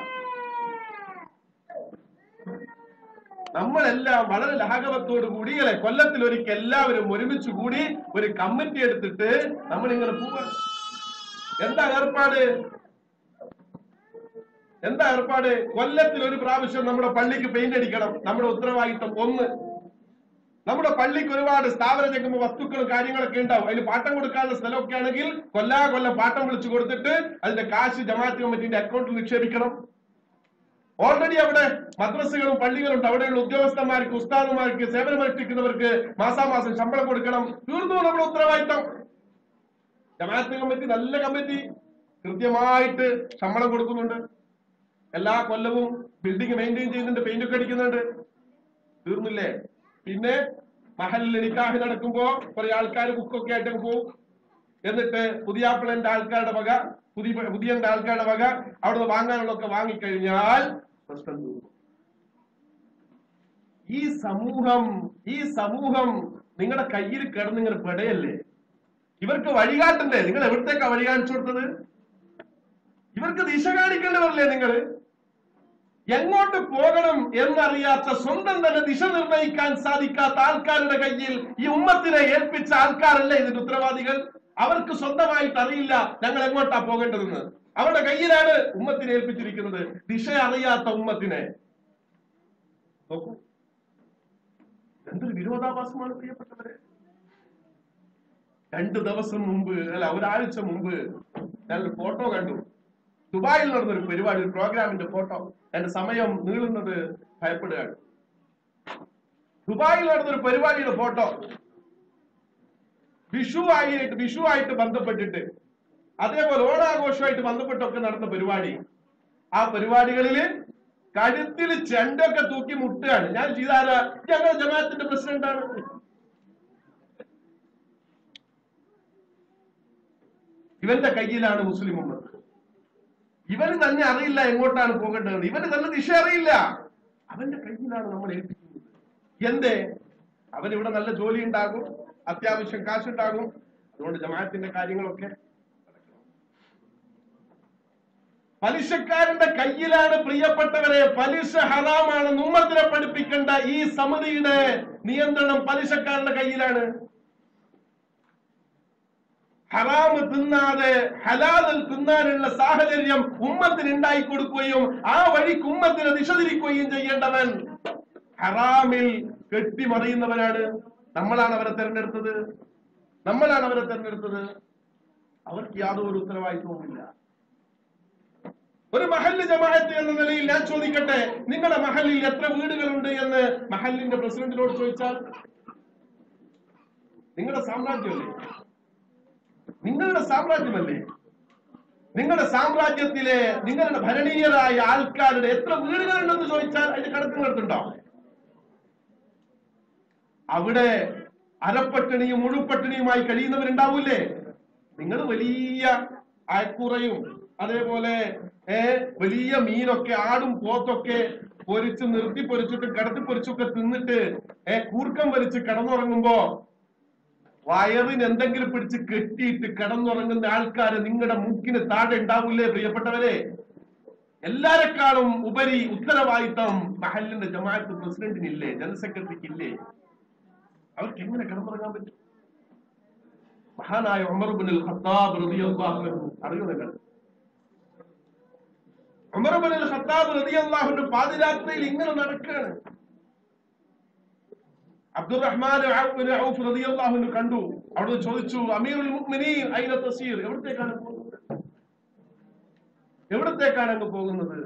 നമ്മളെല്ലാം വളരെ ലാഘവത്തോടു കൂടി അല്ലെ കൊല്ലത്തിൽ ഒരിക്കൽ എല്ലാവരും ഒരുമിച്ച് കൂടി ഒരു കമ്മിറ്റി എടുത്തിട്ട് നമ്മൾ ഇങ്ങനെ പോവാണ് എന്താ ഏർപ്പാട് എന്താ ഏർപ്പാട് കൊല്ലത്തിൽ ഒരു പ്രാവശ്യം നമ്മുടെ പള്ളിക്ക് പെയിന്റ് അടിക്കണം നമ്മുടെ ഉത്തരവാദിത്തം ഒന്ന് നമ്മുടെ പള്ളിക്ക് ഒരുപാട് സ്ഥാപന ചെക്കുമ്പോൾ വസ്തുക്കളും കാര്യങ്ങളൊക്കെ ഉണ്ടാവും അതിന് പാട്ടം കൊടുക്കാനുള്ള സ്ഥലമൊക്കെ ആണെങ്കിൽ കൊല്ലാ കൊല്ലം പാട്ടം വിളിച്ചു കൊടുത്തിട്ട് അതിന്റെ കാശ് ജമാഅത്ത് കമ്മിറ്റിന്റെ അക്കൗണ്ടിൽ നിക്ഷേപിക്കണം ഓൾറെഡി അവിടെ മദ്രസകളും പള്ളികളും ഉണ്ട് അവിടെയുള്ള ഉദ്യോഗസ്ഥന്മാർക്ക് ഉസ്താദുമാർക്ക് സേവനമനുഷ്ഠിക്കുന്നവർക്ക് മാസാമാസം ശമ്പളം കൊടുക്കണം തീർന്നു നമ്മുടെ ഉത്തരവാദിത്തം ജമാഅത്ത് കമ്മിറ്റി നല്ല കമ്മിറ്റി കൃത്യമായിട്ട് ശമ്പളം കൊടുക്കുന്നുണ്ട് എല്ലാ കൊല്ലവും ബിൽഡിംഗ് മെയിൻറ്റെയിൻ ചെയ്യുന്നുണ്ട് പെയിന്റ് ഒക്കെ അടിക്കുന്നുണ്ട് തീർന്നില്ലേ പിന്നെ മഹലിൽ നിക്കാഹ് നടക്കുമ്പോ കുറെ ആൾക്കാർ ബുക്കൊക്കെ ആയിട്ട് പോകും എന്നിട്ട് പുതിയാപ്പിളന്റെ ആൾക്കാരുടെ വക പുതിയ പുതിയന്റെ ആൾക്കാരുടെ വക അവിടുന്ന് വാങ്ങാനുള്ളതൊക്കെ വാങ്ങിക്കഴിഞ്ഞാൽ പ്രശ്നം തീർന്നു ഈ സമൂഹം ഈ സമൂഹം നിങ്ങളുടെ കയ്യിൽ കിടന്ന് ഇങ്ങനെ പെടയല്ലേ ഇവർക്ക് വഴികാട്ടണ്ടേ നിങ്ങൾ എവിടത്തേക്കാ വഴി കാണിച്ചു കൊടുത്തത് ഇവർക്ക് ദിശ കാണിക്കേണ്ടവരല്ലേ നിങ്ങൾ എങ്ങോട്ട് പോകണം എന്നറിയാത്ത സ്വന്തം തന്നെ ദിശ നിർണ്ണയിക്കാൻ സാധിക്കാത്ത ആൾക്കാരുടെ കയ്യിൽ ഈ ഉമ്മത്തിനെ ഏൽപ്പിച്ച ആൾക്കാരല്ലേ ഇതിന്റെ ഉത്തരവാദികൾ അവർക്ക് സ്വന്തമായിട്ട് അറിയില്ല ഞങ്ങൾ എങ്ങോട്ടാ പോകേണ്ടതെന്ന് അവരുടെ കയ്യിലാണ് ഉമ്മത്തിനെ ഏൽപ്പിച്ചിരിക്കുന്നത് ദിശ അറിയാത്ത ഉമ്മത്തിനെ നോക്കൂ എന്തൊരു വിരോധാഭാസമാണ് പ്രിയപ്പെട്ടവരെ രണ്ടു ദിവസം മുമ്പ് അല്ല ഒരാഴ്ച മുമ്പ് ഞാനൊരു ഫോട്ടോ കണ്ടു ദുബായിൽ നടന്നൊരു പരിപാടി ഒരു പ്രോഗ്രാമിന്റെ ഫോട്ടോ എന്റെ സമയം നീളുന്നത് ഭയപ്പെടുകയാണ് ദുബായിൽ നടന്നൊരു പരിപാടിയുടെ ഫോട്ടോ വിഷു ആയിട്ട് വിഷു ആയിട്ട് ബന്ധപ്പെട്ടിട്ട് അതേപോലെ ഓണാഘോഷമായിട്ട് ബന്ധപ്പെട്ടൊക്കെ നടന്ന പരിപാടി ആ പരിപാടികളില് കഴുത്തിൽ ചെണ്ടൊക്കെ തൂക്കി മുട്ടുകയാണ് ഞാൻ ചെയ്താല ഞങ്ങൾ ജമാഅത്തിന്റെ പ്രസിഡന്റാണ് ഇവന്റെ കയ്യിലാണ് മുസ്ലിം ഉമ്മത്ത് ഇവന് തന്നെ അറിയില്ല എങ്ങോട്ടാണ് പോകേണ്ടത് ഇവന് തന്നെ ദിശ അറിയില്ല അവന്റെ കയ്യിലാണ് നമ്മൾ ഏൽപ്പിക്കുന്നത് എന്തേ അവൻ ഇവിടെ നല്ല ജോലി ഉണ്ടാകും അത്യാവശ്യം കാശുണ്ടാകും അതുകൊണ്ട് ജമാഅത്തിന്റെ കാര്യങ്ങളൊക്കെ പലിശക്കാരന്റെ കയ്യിലാണ് പ്രിയപ്പെട്ടവരെ പലിശ ഹറാമാണെന്ന് ഉമ്മത്തിനെ പഠിപ്പിക്കേണ്ട ഈ സമിതിയുടെ നിയന്ത്രണം പലിശക്കാരന്റെ കയ്യിലാണ് ഹറാമ് തിന്നാതെ ഹലാലിൽ തിന്നാനുള്ള സാഹചര്യം ഉമ്മത്തിന് ഉണ്ടായി കൊടുക്കുകയും ആ വഴിക്ക് ഉമ്മത്തിനെ ദിശതിരിക്കുകയും ചെയ്യേണ്ടവൻ ഹറാമിൽ കെട്ടിമറിയുന്നവനാണ് നമ്മളാണ് അവരെ തെരഞ്ഞെടുത്തത് നമ്മളാണ് അവരെ തെരഞ്ഞെടുത്തത് അവർക്ക് യാതൊരു ഉത്തരവാദിത്വവുമില്ല ഒരു മഹല്ല് ജമാഅത്ത് എന്ന നിലയിൽ ഞാൻ ചോദിക്കട്ടെ നിങ്ങളുടെ മഹലിൽ എത്ര വീടുകളുണ്ട് എന്ന് മഹലിന്റെ പ്രസിഡന്റിനോട് ചോദിച്ചാൽ നിങ്ങളുടെ സാമ്രാജ്യമല്ലേ നിങ്ങളുടെ സാമ്രാജ്യമല്ലേ നിങ്ങളുടെ സാമ്രാജ്യത്തിലെ നിങ്ങളുടെ ഭരണീയരായ ആൾക്കാരുടെ എത്ര വീടുകളുണ്ടെന്ന് ചോദിച്ചാൽ അതിന്റെ കണക്ക് നടത്തുണ്ടോ അവിടെ അരപ്പട്ടിണിയും മുഴുപ്പട്ടിണിയുമായി കഴിയുന്നവരുണ്ടാവൂലേ നിങ്ങൾ വലിയ അയക്കുറയും അതേപോലെ ഏ വലിയ മീനൊക്കെ ആടും പോത്തൊക്കെ പൊരിച്ച് നിർത്തി പൊരിച്ചിട്ട് കിടത്തി പൊരിച്ചൊക്കെ തിന്നിട്ട് ഏ കൂർക്കം വലിച്ച് കിടന്നുറങ്ങുമ്പോ വയറിന് എന്തെങ്കിലും പിടിച്ച് കെട്ടിയിട്ട് കിടന്നുറങ്ങുന്ന ആൾക്കാര് നിങ്ങളുടെ മൂക്കിന് താഴെ ഉണ്ടാവില്ലേ പ്രിയപ്പെട്ടവരെ എല്ലാരെക്കാളും ഉപരി ഉത്തരവാദിത്തം മഹലിന്റെ ജമാഅത്ത് പ്രസിഡന്റിനില്ലേ ജനറൽ സെക്രട്ടറിക്ക് ഇല്ലേ അവർക്ക് എങ്ങനെ കിടന്നുറങ്ങാൻ പറ്റും മഹാനായ ഉമർ ബിൻ ഖത്താബ് റളിയല്ലാഹു അൻഹു അറിയോ നിങ്ങൾ ഉമർ ബിൻ ഖത്താബ് റളിയല്ലാഹു അൻഹു പാതിരാത്രിയിൽ ഇങ്ങനെ നടക്കുകയാണ് അബ്ദുറഹ്മാൻ ബിൻ ഔഫ് റളിയല്ലാഹു അൻഹു കണ്ടു അവിടെ ചോദിച്ചു അമീറുൽ മുഅ്മിനീൻ ഐന തസീർ എവിടത്തേക്കാണ് പോകുന്നത് എവിടത്തേക്കാണ് അങ്ങ് പോകുന്നത്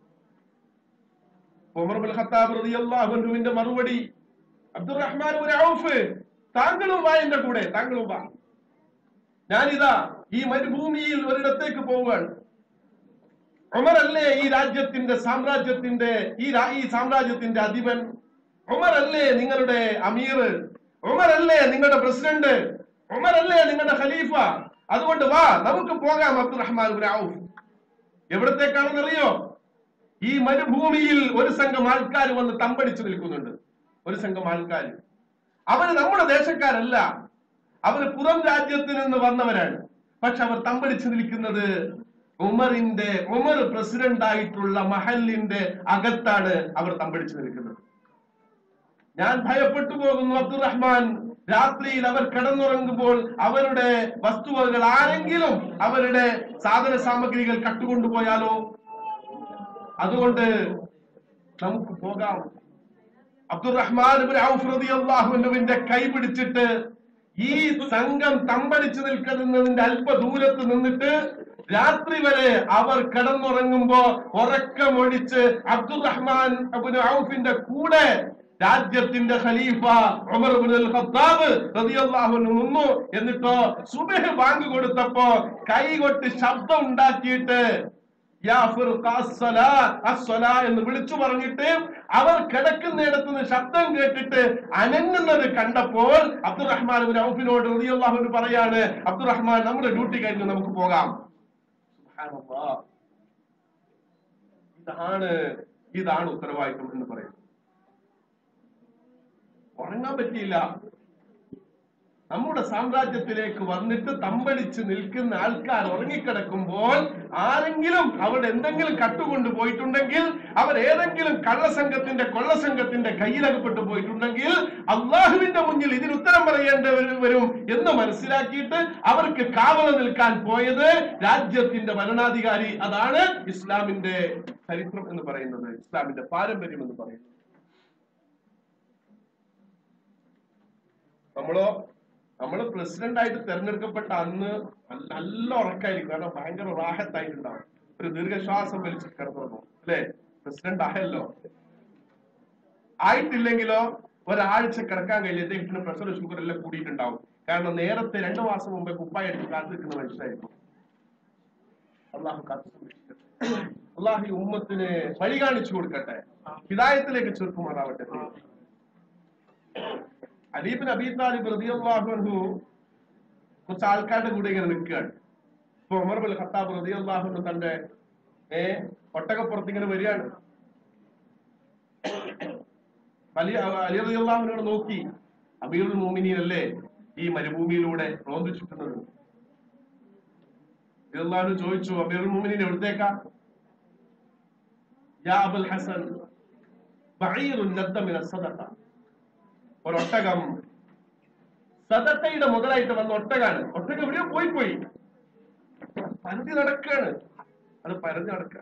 ഉമർ ബിൻ ഖത്താബ് റളിയല്ലാഹു അൻഹുവിന്റെ മറുപടി അബ്ദുറഹ്മാൻ ബിൻ ഔഫ് താങ്കളും വാ എന്റെ കൂടെ താങ്കളും വാ ഞാനിതാ ഈ മരുഭൂമിയിൽ ഒരിടത്തേക്ക് പോവുകയാണ് ഉമറല്ലേ ഈ രാജ്യത്തിന്റെ സാമ്രാജ്യത്തിന്റെ ഈ രാ- ഈ സാമ്രാജ്യത്തിന്റെ അധിപൻ ഉമറല്ലേ നിങ്ങളുടെ അമീർ ഉമറല്ലേ നിങ്ങളുടെ പ്രസിഡന്റ് ഉമറല്ലേ നിങ്ങളുടെ ഖലീഫ അതുകൊണ്ട് വാ നമുക്ക് പോകാം അബ്ദുറഹ്മാൻ ബിൻ ഔഫ് എവിടത്തേക്കാണെന്നറിയോ ഈ മരുഭൂമിയിൽ ഒരു സംഘം ആൾക്കാർ വന്ന് തമ്പടിച്ചു നിൽക്കുന്നുണ്ട് ഒരു സംഘം ആൾക്കാർ അവര് നമ്മുടെ ദേശക്കാരല്ല അവര് പുറം രാജ്യത്തിൽ നിന്ന് വന്നവരാണ് പക്ഷെ അവർ തമ്പടിച്ചു നിൽക്കുന്നത് ഉമറിന്റെ ഉമർ പ്രസിഡന്റ് ആയിട്ടുള്ള മഹലിന്റെ അകത്താണ് അവർ തമ്പടിച്ചു നിൽക്കുന്നത് ഞാൻ ഭയപ്പെട്ടു പോകുന്നു അബ്ദുറഹ്മാൻ രാത്രിയിൽ അവർ കിടന്നുറങ്ങുമ്പോൾ അവരുടെ വസ്തുവകൾ ആരെങ്കിലും അവരുടെ സാധന സാമഗ്രികൾ കട്ടുകൊണ്ടുപോയാലോ അതുകൊണ്ട് നമുക്ക് പോകാം അബ്ദുറഹ്മാൻ ഇബ്നു ഔഫ് റളിയല്ലാഹു അൻഹുവിന്റെ കൈ പിടിച്ചിട്ട് ഈ സംഘം തമ്പടിച്ചു നിൽക്കുന്നതിന്റെ അല്പ ദൂരത്ത് നിന്നിട്ട് രാത്രി വരെ അവർ കിടന്നുറങ്ങുമ്പോ ഉറക്കമൊഴിച്ച് അബ്ദുറഹ്മാൻ ഇബ്നു ഔഫിന്റെ കൂടെ രാജ്യത്തിന്റെ ഖലീഫ ഉമർ ഇബ്നുൽ ഖത്താബ് റളിയല്ലാഹു അൻഹു നിന്നു എന്നിട്ടോ സുബഹ് ബാങ്ക് കൊടുത്തപ്പോ കൈകൊട്ട് ശബ്ദം ഉണ്ടാക്കിയിട്ട് യാ ഫിർഖ അസ്സലാ, അസ്സലാ എന്ന് വിളിച്ചു പറഞ്ഞിട്ട് അവർ കിടക്കുന്നിടത്ത് നിന്ന് ശബ്ദം കേട്ടിട്ട് അനങ്ങുന്നത് കണ്ടപ്പോൾ അബ്ദുറഹ്മാൻ ഇബ്നു ഔഫിനോട് റളിയല്ലാഹു അൻഹു പറയാണ് അബ്ദുറഹ്മാൻ നമ്മുടെ ഡ്യൂട്ടി കഴിഞ്ഞ് നമുക്ക് പോകാം സുബ്ഹാനല്ലാഹ്. ഇതാണ് ഇതാണ് ഉത്തരവാദിത്വം എന്ന് പറയുന്നത് ഉറങ്ങാൻ പറ്റിയില്ല നമ്മുടെ സാമ്രാജ്യത്തിലേക്ക് വന്നിട്ട് തമ്പടിച്ച് നിൽക്കുന്ന ആൾക്കാർ ഉറങ്ങിക്കിടക്കുമ്പോൾ ആരെങ്കിലും അവിടെ എന്തെങ്കിലും കട്ടുകൊണ്ട് പോയിട്ടുണ്ടെങ്കിൽ അവർ ഏതെങ്കിലും കള്ളസംഘത്തിന്റെ കൊള്ളസംഘത്തിന്റെ കയ്യിലകപ്പെട്ടു പോയിട്ടുണ്ടെങ്കിൽ അള്ളാഹുവിന്റെ മുന്നിൽ ഇതിന് ഉത്തരം പറയേണ്ടവർ വരും എന്ന് മനസ്സിലാക്കിയിട്ട് അവർക്ക് കാവല നിൽക്കാൻ പോയത് രാജ്യത്തിന്റെ ഭരണാധികാരി അതാണ് ഇസ്ലാമിന്റെ ചരിത്രം എന്ന് പറയുന്നത് ഇസ്ലാമിന്റെ പാരമ്പര്യം എന്ന് പറയുന്നത് നമ്മളോ നമ്മള് പ്രസിഡന്റ് ആയിട്ട് തെരഞ്ഞെടുക്കപ്പെട്ട അന്ന് നല്ല നല്ല ഉറക്കായിരിക്കും കാരണം ഭയങ്കര റാഹത്തായിട്ടുണ്ടാവും ഒരു ദീർഘശ്വാസം വലിച്ച് കിടന്നുറങ്ങും അല്ലെ പ്രസിഡന്റ് ആയല്ലോ ആയിട്ടില്ലെങ്കിലോ ഒരാഴ്ച കിടക്കാൻ കഴിഞ്ഞ ഇദ്ദേഹത്തിന് പ്രഷർ ഷുഗർ എല്ലാം കൂടിയിട്ടുണ്ടാവും കാരണം നേരത്തെ രണ്ടു മാസം മുമ്പേ കുപ്പായി എടുത്ത് കാത്തിരിക്കുന്ന മനുഷ്യരായിരുന്നു അള്ളാഹു കാത്തു സംരക്ഷിക്കട്ടെ അള്ളാഹു ഈ ഉമ്മത്തിന് വഴി കാണിച്ചു കൊടുക്കട്ടെ ഹിദായത്തിലേക്ക് ചെറുക്കുമാറാവട്ടെ അലീബിൻ അബീ താലിബ് റളിയല്ലാഹു അൻഹു കുറച്ച് ആൾക്കാരുടെ കൂടെ ഇങ്ങനെ നിൽക്കുകയാണ് ഇപ്പൊ ഉമർ ബിൻ ഖത്താബ് റളിയല്ലാഹു അൻഹു തന്റെ ഏ ഒട്ടകപ്പുറത്ത് ഇങ്ങനെ വരികയാണ് അലി അലി റളിയല്ലാഹുവിനോട് നോക്കി അമീറുൽ മോമിനീൻ അല്ലേ ഈ മരുഭൂമിയിലൂടെ റോന്തു ചുറ്റുന്നത് റളിയല്ലാഹു ചോദിച്ചു അമീറുൽ മോമിനീൻ എവിടത്തേക്കാ യാ അബുൽ ഹസൻ ബഈറുൻ ലദ്ദ മിന സദഖ ഒരൊട്ടകം സദക്കയുടെ മുതലായിട്ട് വന്ന ഒട്ടകാണ് ഒട്ടകം എവിടെയോ പോയി പോയി പരതി നടക്കാണ് അത് പരതി നടക്ക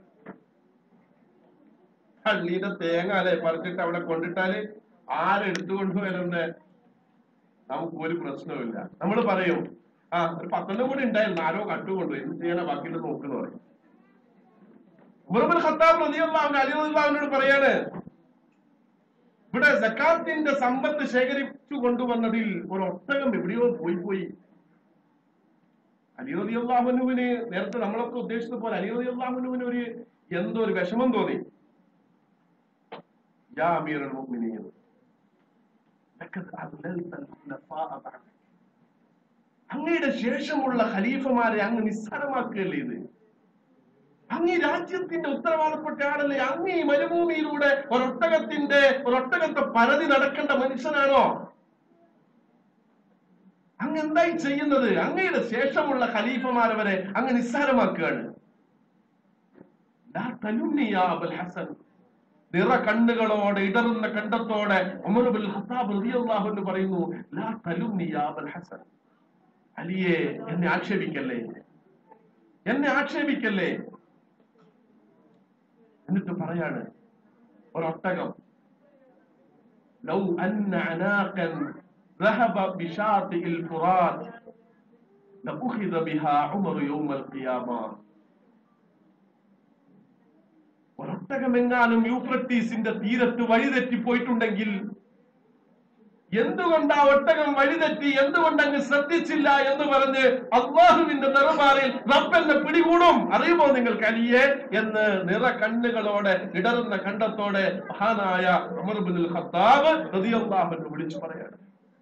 പള്ളിയുടെ തേങ്ങ അല്ലെ പറിച്ചിട്ട് അവിടെ കൊണ്ടിട്ടാല് ആരെടുത്തു കൊണ്ടുവരുന്നത് നമുക്ക് ഒരു പ്രശ്നവുമില്ല നമ്മൾ പറയും ആ ഒരു പത്തെണ്ണം കൂടി ഉണ്ടായിരുന്നു ആരോ കട്ടുകൊണ്ടുപോയി എന്ത് ചെയ്യാനാ ബാക്കിയുള്ള നോക്കുന്നു പറയും ഉമറുൽ ഖത്താബ് റളിയല്ലാഹു അൻഹു അലി റളിയല്ലാഹു അൻഹുവിനോട് പറയാണ് ഇവിടെ സക്കാത്തിന്റെ സമ്പത്ത് ശേഖരിച്ചു കൊണ്ടുവന്നതിൽ ഒരു ഒട്ടകം എവിടെയോ പോയി പോയി അലിയോദി അള്ളാഹുനുവിന് നേരത്തെ നമ്മളൊക്കെ ഉദ്ദേശിച്ചത് പോലെ അലിയോദി അള്ളാഹുനുവിന് ഒരു എന്തോ ഒരു വിഷമം തോന്നി യാ അമീറുൽ മുഅ്മിനീൻ ലഖദ് അദ്ലൽത ഖുലഫാഅ ബഅദ. അങ്ങയുടെ ശേഷമുള്ള ഖലീഫമാരെ അങ്ങ് നിസ്സാരമാക്കുകയല്ലേ ഇത് അങ്ങ് ഈ രാജ്യത്തിന്റെ ഉത്തരവാദപ്പെട്ട ആളല്ലേ അങ്ങ് ഈ മരുഭൂമിയിലൂടെ ഒരൊട്ടകത്തിന്റെ ഒരൊട്ടകത്തെ പരതി നടക്കേണ്ട മനുഷ്യനാണോ അങ്ങ് എന്തായി ചെയ്യുന്നത് അങ്ങയുടെ ശേഷമുള്ള ഖലീഫമാരെ വരെ അങ്ങ് നിസ്സാരമാക്കുകയാണ് ലാ തലുന്നി യാ അബുൽ ഹസൻ നിറ കണ്ണുകളോടെ ഇടറുന്ന കണ്ടത്തോടെ ഉമർ ബിൻ ഖത്താബ് റളിയല്ലാഹു അൻഹു പറയുന്നു ലാ തലുന്നി യാ അബുൽ ഹസൻ അലിയെ എന്നെ ആക്ഷേപിക്കല്ലേ എന്നെ ആക്ഷേപിക്കല്ലേ എന്നിട്ട് പറയാണ് ഒരൊട്ടകം ലൗ അന്ന അനാഖൻ ذهب بشاطئ الفرات لأخذ بها عمر يوم القيامة ഒരൊട്ടകമെങ്ങാനും യൂഫ്രട്ടീസിന്റെ തീരത്ത് വഴിതെറ്റിപ്പോയിട്ടുണ്ടെങ്കിൽ എന്തുകൊണ്ട് ആ ഒട്ടകം വഴിതെറ്റി എന്തുകൊണ്ട് അങ്ങ് ശ്രദ്ധിച്ചില്ല എന്ന് പറഞ്ഞ് അള്ളാഹുവിന്റെ ദർബാറിൽ റബ്ബെന്നെ പിടികൂടും അറിയുമോ നിങ്ങൾക്ക് അലിയെ എന്ന് നിറ കണ്ണുകളോടെ ഇടറുന്ന കണ്ടത്തോടെ മഹാനായ ഉമർ ബിൻ ഖത്താബ് റളിയല്ലാഹു അൻഹു വിളിച്ചു പറയാണ്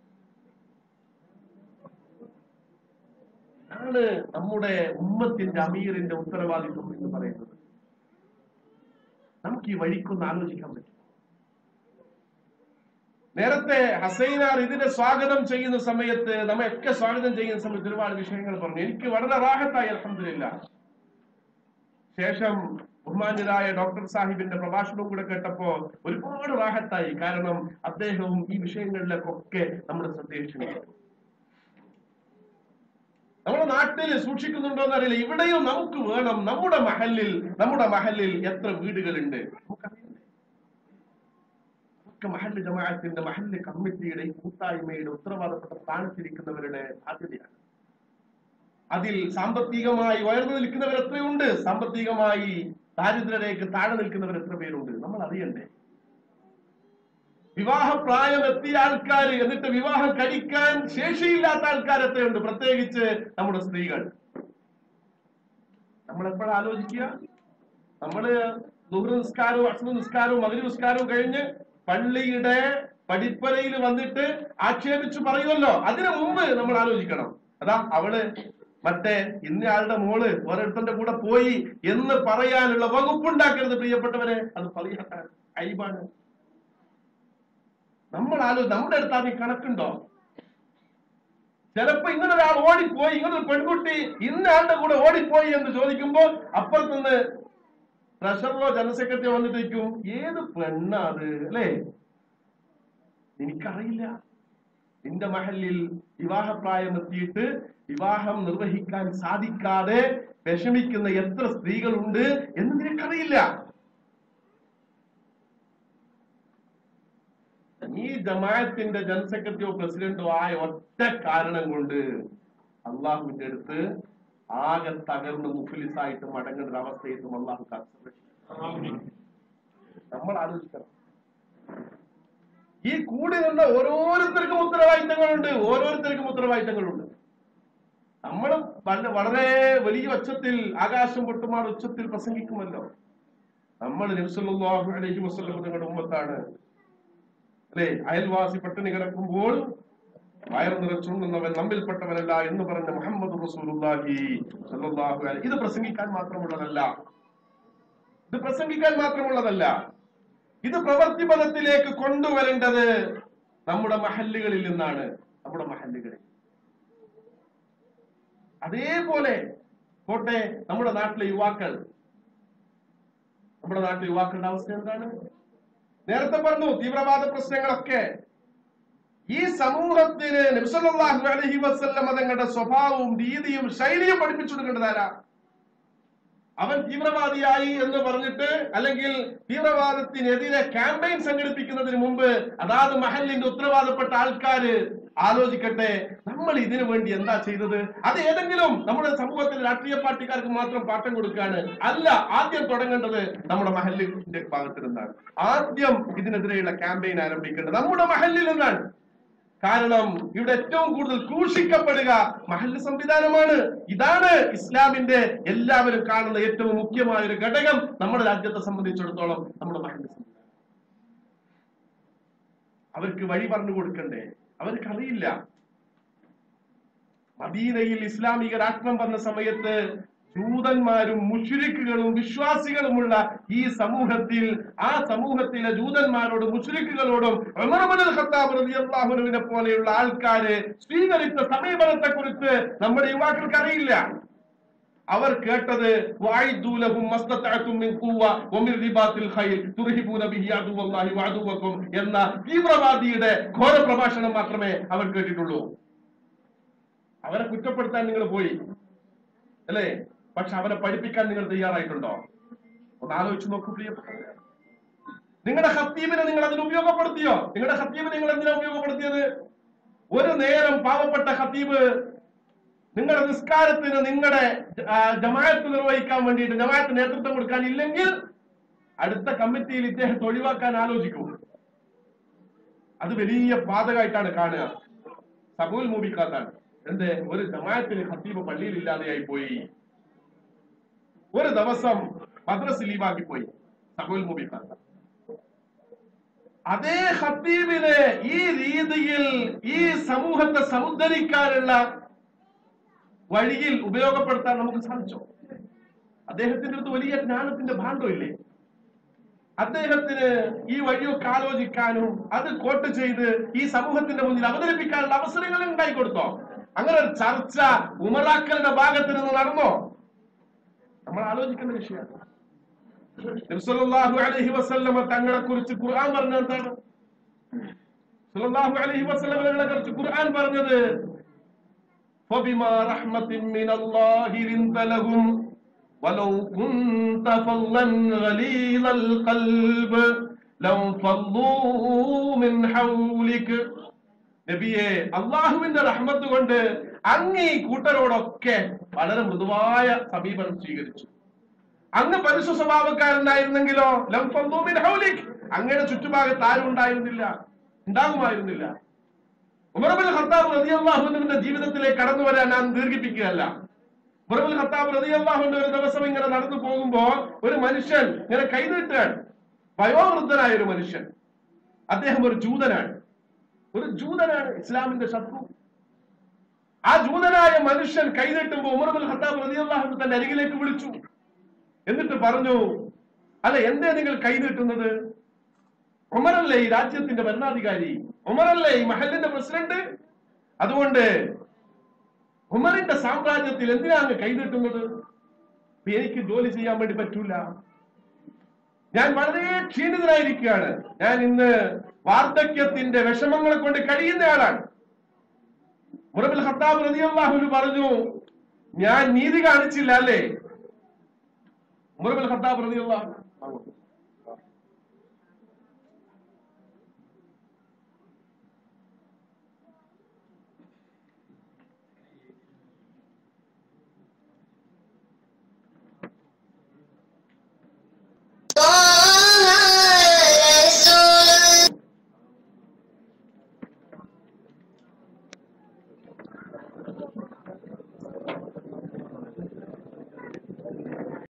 ആണ് നമ്മുടെ ഉമ്മത്തിന്റെ അമീറിന്റെ ഉത്തരവാദിത്വം എന്ന് പറയുന്നത് നമുക്ക് ഈ വഴിക്കൊന്ന് ആലോചിക്കാൻ പറ്റും നേരത്തെ ഹസൈനാർ ഇതിനെ സ്വാഗതം ചെയ്യുന്ന സമയത്ത് നമ്മയൊക്കെ സ്വാഗതം ചെയ്യുന്ന സമയത്ത് ഒരുപാട് വിഷയങ്ങൾ പറഞ്ഞു എനിക്ക് വളരെ റാഹത്തായി അലഹമില്ല ശേഷം ബഹുമാന്യരായ ഡോക്ടർ സാഹിബിന്റെ പ്രഭാഷണവും കൂടെ കേട്ടപ്പോ ഒരുപാട് റാഹത്തായി കാരണം അദ്ദേഹവും ഈ വിഷയങ്ങളിലേക്കൊക്കെ നമ്മുടെ ശ്രദ്ധയിൽ ക്ഷണിച്ചു നമ്മുടെ നാട്ടിൽ സൂക്ഷിക്കുന്നുണ്ടോ എന്നറിയില്ല ഇവിടെയും നമുക്ക് വേണം നമ്മുടെ മഹലിൽ നമ്മുടെ മഹലിൽ എത്ര വീടുകളുണ്ട് നമുക്കറിയില്ലേ ഒക്കെ മഹല്ല് ജമാഅത്തിന്റെ മഹല്ല് കമ്മിറ്റിയുടെ ഈ കൂട്ടായ്മയുടെ ഉത്തരവാദപ്പെട്ട സ്ഥാനത്തിരിക്കുന്നവരുടെ ബാധ്യതയാണ് അതിൽ സാമ്പത്തികമായി ഉയർന്നു നിൽക്കുന്നവർ എത്രയുണ്ട് സാമ്പത്തികമായി ദാരിദ്ര്യരേഖ താഴെ നിൽക്കുന്നവർ എത്ര പേരുണ്ട് നമ്മൾ അറിയണ്ടേ വിവാഹപ്രായം എത്തിയ ആൾക്കാർ എന്നിട്ട് വിവാഹം കഴിക്കാൻ ശേഷിയില്ലാത്ത ആൾക്കാർ എത്രയുണ്ട് പ്രത്യേകിച്ച് നമ്മുടെ സ്ത്രീകൾ നമ്മൾ എപ്പോഴാ ആലോചിക്കുക നമ്മള് ദുഹ്ർ നിസ്കാരവും അസ്ര നിസ്കാരവും മകരി നിസ്കാരവും കഴിഞ്ഞ് പള്ളിയുടെ പടിപ്പരയിൽ വന്നിട്ട് ആക്ഷേപിച്ചു പറയുമല്ലോ അതിനു മുമ്പ് നമ്മൾ ആലോചിക്കണം അതാ അവള് മറ്റേ ഇന്നയാളുടെ മോള് ഓരോരുത്തന്റെ കൂടെ പോയി എന്ന് പറയാനുള്ള വകുപ്പുണ്ടാക്കരുത് പ്രിയപ്പെട്ടവരെ അത് പറയാൻ അയിബാണ് നമ്മൾ ആലോ നമ്മുടെ അടുത്ത് അതിന് കണക്കുണ്ടോ ചിലപ്പോ ഇങ്ങനെ ഒരാൾ ഓടിപ്പോയി ഇങ്ങനെ ഒരു പെൺകുട്ടി ഇന്ന ആളുടെ കൂടെ ഓടിപ്പോയി എന്ന് ചോദിക്കുമ്പോൾ അപ്പുറത്തുനിന്ന് ട്രഷററോ ജനറൽ സെക്രട്ടറി വന്നിട്ടേക്കും ഏത് പെണ്ണാ അത് അല്ലേ എനിക്കറിയില്ല നിന്റെ മഹലിൽ വിവാഹപ്രായം എത്തിയിട്ട് വിവാഹം നിർവഹിക്കാൻ സാധിക്കാതെ വിഷമിക്കുന്ന എത്ര സ്ത്രീകളുണ്ട് എന്ന് നിനക്കറിയില്ല ഈ ജമാഅത്തിന്റെ ജനറൽ സെക്രട്ടറിയോ പ്രസിഡന്റോ ആയ ഒറ്റ കാരണം കൊണ്ട് അള്ളാഹുവിന്റെ അടുത്ത് ആകെ തകർന്ന് മുഫലിസായിട്ട് മടങ്ങുന്ന ഒരു അവസ്ഥയിട്ടും അള്ളാഹു കാത്തു നമ്മൾ ആലോചിക്കണം ഈ കൂടി നിന്ന ഓരോരുത്തർക്കും ഉത്തരവാദിത്തങ്ങളുണ്ട് ഓരോരുത്തർക്കും ഉത്തരവാദിത്തങ്ങളുണ്ട് നമ്മൾ വളരെ വളരെ വലിയ ഒച്ചത്തിൽ ആകാശം പൊട്ടുമാർ ഉച്ചത്തിൽ പ്രസംഗിക്കുമല്ലോ നമ്മൾ നബ്സല്ലാഹു അലൈഹി വസല്ലം നിങ്ങളുടെ ഉമ്മത്താണ് അല്ലെ അയൽവാസി പട്ടിണി കിടക്കുമ്പോൾ വയർ നിറച്ചുണ്ണുന്നവൻ നമ്മിൽപ്പെട്ടവനല്ല എന്ന് പറഞ്ഞ മുഹമ്മദ് റസൂലുള്ളാഹി സല്ലല്ലാഹു അലൈഹി ഇത് പ്രസംഗിക്കാൻ മാത്രമുള്ളതല്ല ഇത് പ്രസംഗിക്കാൻ മാത്രമുള്ളതല്ല ഇത് പ്രവൃത്തി പദത്തിലേക്ക് കൊണ്ടുവരേണ്ടത് നമ്മുടെ മഹല്ലുകളിൽ നിന്നാണ് നമ്മുടെ മഹല്ലുകളിൽ അതേപോലെ പോട്ടെ നമ്മുടെ നാട്ടിലെ യുവാക്കൾ നമ്മുടെ നാട്ടിലെ യുവാക്കളുടെ അവസ്ഥ എന്താണ് നേരത്തെ പറഞ്ഞു തീവ്രവാദ പ്രശ്നങ്ങളൊക്കെ ഈ സമൂഹത്തിന് നബിസല്ലാഹു അലഹി വസ്ല്ലം തങ്ങളുടെ സ്വഭാവവും രീതിയും ശൈലിയും പഠിപ്പിച്ചു കൊടുക്കേണ്ടത് ആരാ അവൻ തീവ്രവാദിയായി എന്ന് പറഞ്ഞിട്ട് അല്ലെങ്കിൽ തീവ്രവാദത്തിനെതിരെ ക്യാമ്പയിൻ സംഘടിപ്പിക്കുന്നതിന് മുമ്പ് അതാത് മഹലിന്റെ ഉത്തരവാദപ്പെട്ട ആൾക്കാര് ആലോചിക്കട്ടെ നമ്മൾ ഇതിനു വേണ്ടി എന്താ ചെയ്തത് അത് ഏതെങ്കിലും നമ്മുടെ സമൂഹത്തിലെ രാഷ്ട്രീയ പാർട്ടിക്കാർക്ക് മാത്രം പാഠം കൊടുക്കുകയാണ് അല്ല ആദ്യം തുടങ്ങേണ്ടത് നമ്മുടെ മഹലിന്റെ ഭാഗത്ത് നിന്നാണ് ആദ്യം ഇതിനെതിരെയുള്ള ക്യാമ്പയിൻ ആരംഭിക്കേണ്ടത് നമ്മുടെ മഹലിൽ നിന്നാണ് കാരണം ഇവിടെ ഏറ്റവും കൂടുതൽ ക്രൂശിക്കപ്പെടുക മഹല്ല് സംവിധാനമാണ് ഇതാണ് ഇസ്ലാമിന്റെ എല്ലാവരും കാണുന്ന ഏറ്റവും മുഖ്യമായ ഒരു ഘടകം നമ്മുടെ രാജ്യത്തെ സംബന്ധിച്ചിടത്തോളം നമ്മുടെ മഹല്ല് സംവിധാനം അവർക്ക് വഴി പറഞ്ഞു കൊടുക്കണ്ടേ അവർക്കറിയില്ല മദീനയിൽ ഇസ്ലാമിക രാഷ്ട്രം വന്ന സമയത്ത് ജൂതന്മാരും മുഷുരിക്കുകളും വിശ്വാസികളുമുള്ള ഈ സമൂഹത്തിൽ ആ സമൂഹത്തിലെ ജൂതന്മാരോടും മുഷുരിക്കുകളോടും ഉമർബുൽ ഖത്താബ് റളിയല്ലാഹുവിനെ പോലെയുള്ള ആൾക്കാര് സ്വീകരിച്ച സമീപനത്തെ കുറിച്ച് നമ്മുടെ യുവാക്കൾക്ക് അറിയില്ല അവർ കേട്ടത് വഅയ്ദൂ ലഹും മസ്തതഅതും മിൻ ഖുവ്വ വമിൻ റിബാത്തിൽ ഖൈൽ തുർഹിബൂന ബിഹി അദുവല്ലാഹി വഅദുവക്കും എന്ന തീവ്രവാദിയുടെ ഘോര പ്രഭാഷണം മാത്രമേ അവർ കേട്ടിട്ടുള്ളൂ അവരെ കുറ്റപ്പെടുത്താൻ നിങ്ങൾ പോയി അല്ലേ പക്ഷെ അവരെ പഠിപ്പിക്കാൻ നിങ്ങൾ തയ്യാറായിട്ടുണ്ടോ ഒന്ന് ആലോചിച്ച് നോക്കൂ പ്രിയപ്പെട്ടവരെ നിങ്ങളുടെ ഹത്തീബിനെ നിങ്ങൾ അതിന് ഉപയോഗപ്പെടുത്തിയോ നിങ്ങളുടെ ഹത്തീബ് നിങ്ങൾ എന്തിനാ ഉപയോഗപ്പെടുത്തിയത് ഒരു നേരം പാവപ്പെട്ട ഹത്തീബ് നിങ്ങളുടെ നിസ്കാരത്തിന് നിങ്ങളുടെ ആ, ജമാഅത്ത് നിർവഹിക്കാൻ വേണ്ടിയിട്ട് ജമാഅത്ത് നേതൃത്വം കൊടുക്കാൻ ഇല്ലെങ്കിൽ അടുത്ത കമ്മിറ്റിയിൽ ഇദ്ദേഹത്തെ ഒഴിവാക്കാൻ ആലോചിക്കും അത് വലിയ ബാധകമായിട്ടാണ് കാണുക സബൂൽ മൂബിക്കാത്താണ് എന്റെ ഒരു ജമാഅത്തിന് ഹത്തീബ് പള്ളിയിൽ ഇല്ലാതെയായി പോയി ഒരു ദിവസം മദ്രസ് ലീവാക്കി പോയി സബൂൽ മൂബിക്കാത്ത അതേ ഹത്തീബിനെ ഈ രീതിയിൽ ഈ സമൂഹത്തെ സമുദ്ധരിക്കാനുള്ള വഴിയിൽ ഉപയോഗപ്പെടുത്താൻ നമുക്ക് സാധിച്ചോ അദ്ദേഹത്തിന്റെ അടുത്ത് വലിയ ജ്ഞാനത്തിന്റെ ഭാണ്ഡമില്ലേ അദ്ദേഹത്തിന് ഈ വഴിയൊക്കെ ആലോചിക്കാനും അത് കോട്ട് ചെയ്ത് ഈ സമൂഹത്തിന്റെ മുന്നിൽ അവതരിപ്പിക്കാനുള്ള അവസരങ്ങൾ ഉണ്ടായി കൊടുത്തോ അങ്ങനെ ഒരു ചർച്ച ഉമറാക്കലിന്റെ ഭാഗത്ത് നിന്ന് നടന്നോ നമ്മൾ ആലോചിക്കേണ്ട വിഷയമാണ് നബിസല്ലല്ലാഹു അലൈഹി വസല്ലമ തങ്ങളെ കുറിച്ച് ഖുർആൻ പറഞ്ഞത് എന്താണ് സല്ലല്ലാഹു അലൈഹി വസല്ലമയെ കുറിച്ച് ഖുർആൻ പറഞ്ഞത് فبما رحمة من الله لنت لهم ولو كنت فظا غليظ القلب لانفضوا من حولك നബിയെ അള്ളാഹുവിന്റെ റഹ്മത്ത് കൊണ്ട് അങ്ങ് ഈ കൂട്ടരോടൊക്കെ വളരെ മൃദുവായ സമീപനം സ്വീകരിച്ചു അങ്ങ് പരുഷ സ്വഭാവക്കാരനായിരുന്നെങ്കിലോ ലം ഫദ്ദൂ മിൻ ഹൗലിക് അങ്ങയുടെ ചുറ്റുഭാഗത്ത് ആരും ഉണ്ടായിരുന്നില്ല ഉണ്ടാകുമായിരുന്നില്ല ഉമർബിൻ ഖത്താബ് റളിയല്ലാഹു അൻഹുവിന്റെ ജീവിതത്തിലേക്ക് കടന്നു വരാൻ ഞാൻ ദീർഘിപ്പിക്കുകയല്ല ഉമറുൽ ഖത്താബ് റളിയല്ലാഹുവിന്റെ ഒരു ദിവസം ഇങ്ങനെ നടന്നു പോകുമ്പോൾ ഒരു മനുഷ്യൻ ഇങ്ങനെ കൈനീട്ടുകയാണ് വയോവൃദ്ധനായ ഒരു മനുഷ്യൻ അദ്ദേഹം ഒരു ജൂതനാണ് ഒരു ജൂതനാണ് ഇസ്ലാമിന്റെ ശത്രു ആ ജൂതനായ മനുഷ്യൻ കൈനീട്ടുമ്പോൾ ഉമറുൽ ഖത്താബ് റളിയല്ലാഹു തന്റെ അരികിലേക്ക് വിളിച്ചു എന്നിട്ട് പറഞ്ഞു അല്ല എന്തേ നിങ്ങൾ കൈനീട്ടുന്നത് ഉമറല്ലേ ഈ രാജ്യത്തിന്റെ ഭരണാധികാരി ഉമറല്ലേ ഈ മഹലിന്റെ പ്രസിഡന്റ് അതുകൊണ്ട് ഉമറിന്റെ സാമ്രാജ്യത്തിൽ എന്തിനാണ് കൈനീട്ടുന്നത് ഇപ്പൊ എനിക്ക് ജോലി ചെയ്യാൻ വേണ്ടി പറ്റൂല ഞാൻ വളരെ ക്ഷീണിതനായിരിക്കുകയാണ് ഞാൻ ഇന്ന് വാർദ്ധക്യത്തിന്റെ വിഷമങ്ങളെ കൊണ്ട് കഴിയുന്ന ആളാണ് മുറബിൽ ഖത്താബ് റളിയല്ലാഹു പറഞ്ഞു ഞാൻ നീതി കാണിച്ചില്ല അല്ലേ മുറബിൽ ഖത്താബ് റളിയല്ലാഹു